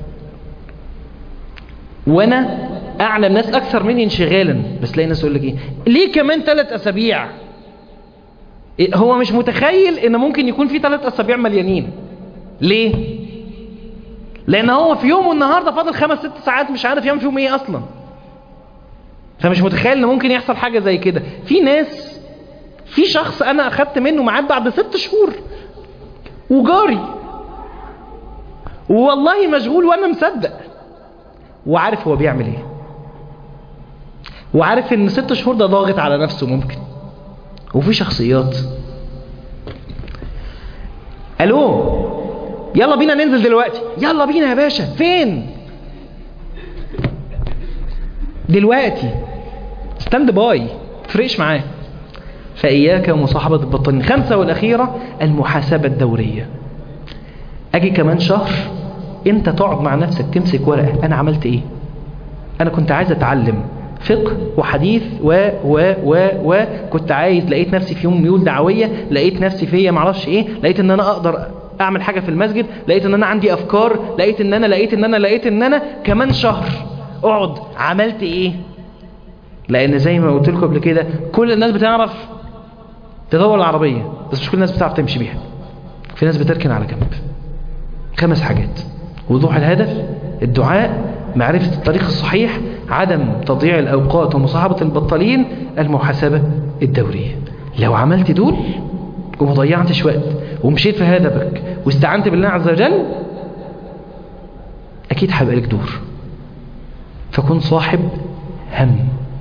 وانا اعلم ناس اكثر مني انشغالا بس تلاقي ناس يقول لك ايه ليه كمان ثلاث اسابيع إيه، هو مش متخيل ان ممكن يكون في ثلاث اسابيع مليانين ليه لان هو في يوم والنهارده فاضل خمس ست ساعات مش عارف يعمل فيهم ايه اصلا فمش متخيل ان ممكن يحصل حاجه زي كده في ناس في شخص انا اخدت منه ميعاد بعد ست شهور وجاري والله مشغول وانا مصدق وعارف هو بيعمل ايه وعارف ان ست شهور ده ضاغط على نفسه ممكن وفي شخصيات الو يلا بينا ننزل دلوقتي يلا بينا يا باشا فين دلوقتي ستاند باي تفرقش معاه فإياك ومصاحبة البطانين خمسة والأخيرة المحاسبة الدورية أجي كمان شهر أنت تقعد مع نفسك تمسك ورقة أنا عملت إيه أنا كنت عايز أتعلم فقه وحديث و و و و كنت عايز لقيت نفسي في يوم ميول دعوية لقيت نفسي فيا معرفش إيه لقيت إن أنا أقدر أعمل حاجة في المسجد لقيت إن أنا عندي أفكار لقيت إن أنا لقيت إن أنا لقيت إن أنا كمان شهر اقعد عملت إيه لأن زي ما قلت لكم قبل كده كل الناس بتعرف تدور العربية بس مش كل الناس بتعرف تمشي بيها في ناس بتركن على جنب خمس حاجات وضوح الهدف الدعاء معرفة الطريق الصحيح عدم تضييع الأوقات ومصاحبة البطالين المحاسبة الدورية لو عملت دول وما ضيعتش وقت ومشيت في هدفك واستعنت بالله عز وجل أكيد هيبقى لك دور فكن صاحب هم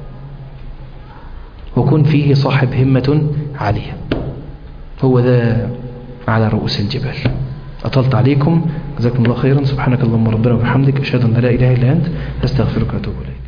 وكن فيه صاحب همة عالية هو ذا على رؤوس الجبال أطلت عليكم جزاكم الله خيرا سبحانك اللهم ربنا وبحمدك أشهد أن لا إله إلا أنت أستغفرك وأتوب إليك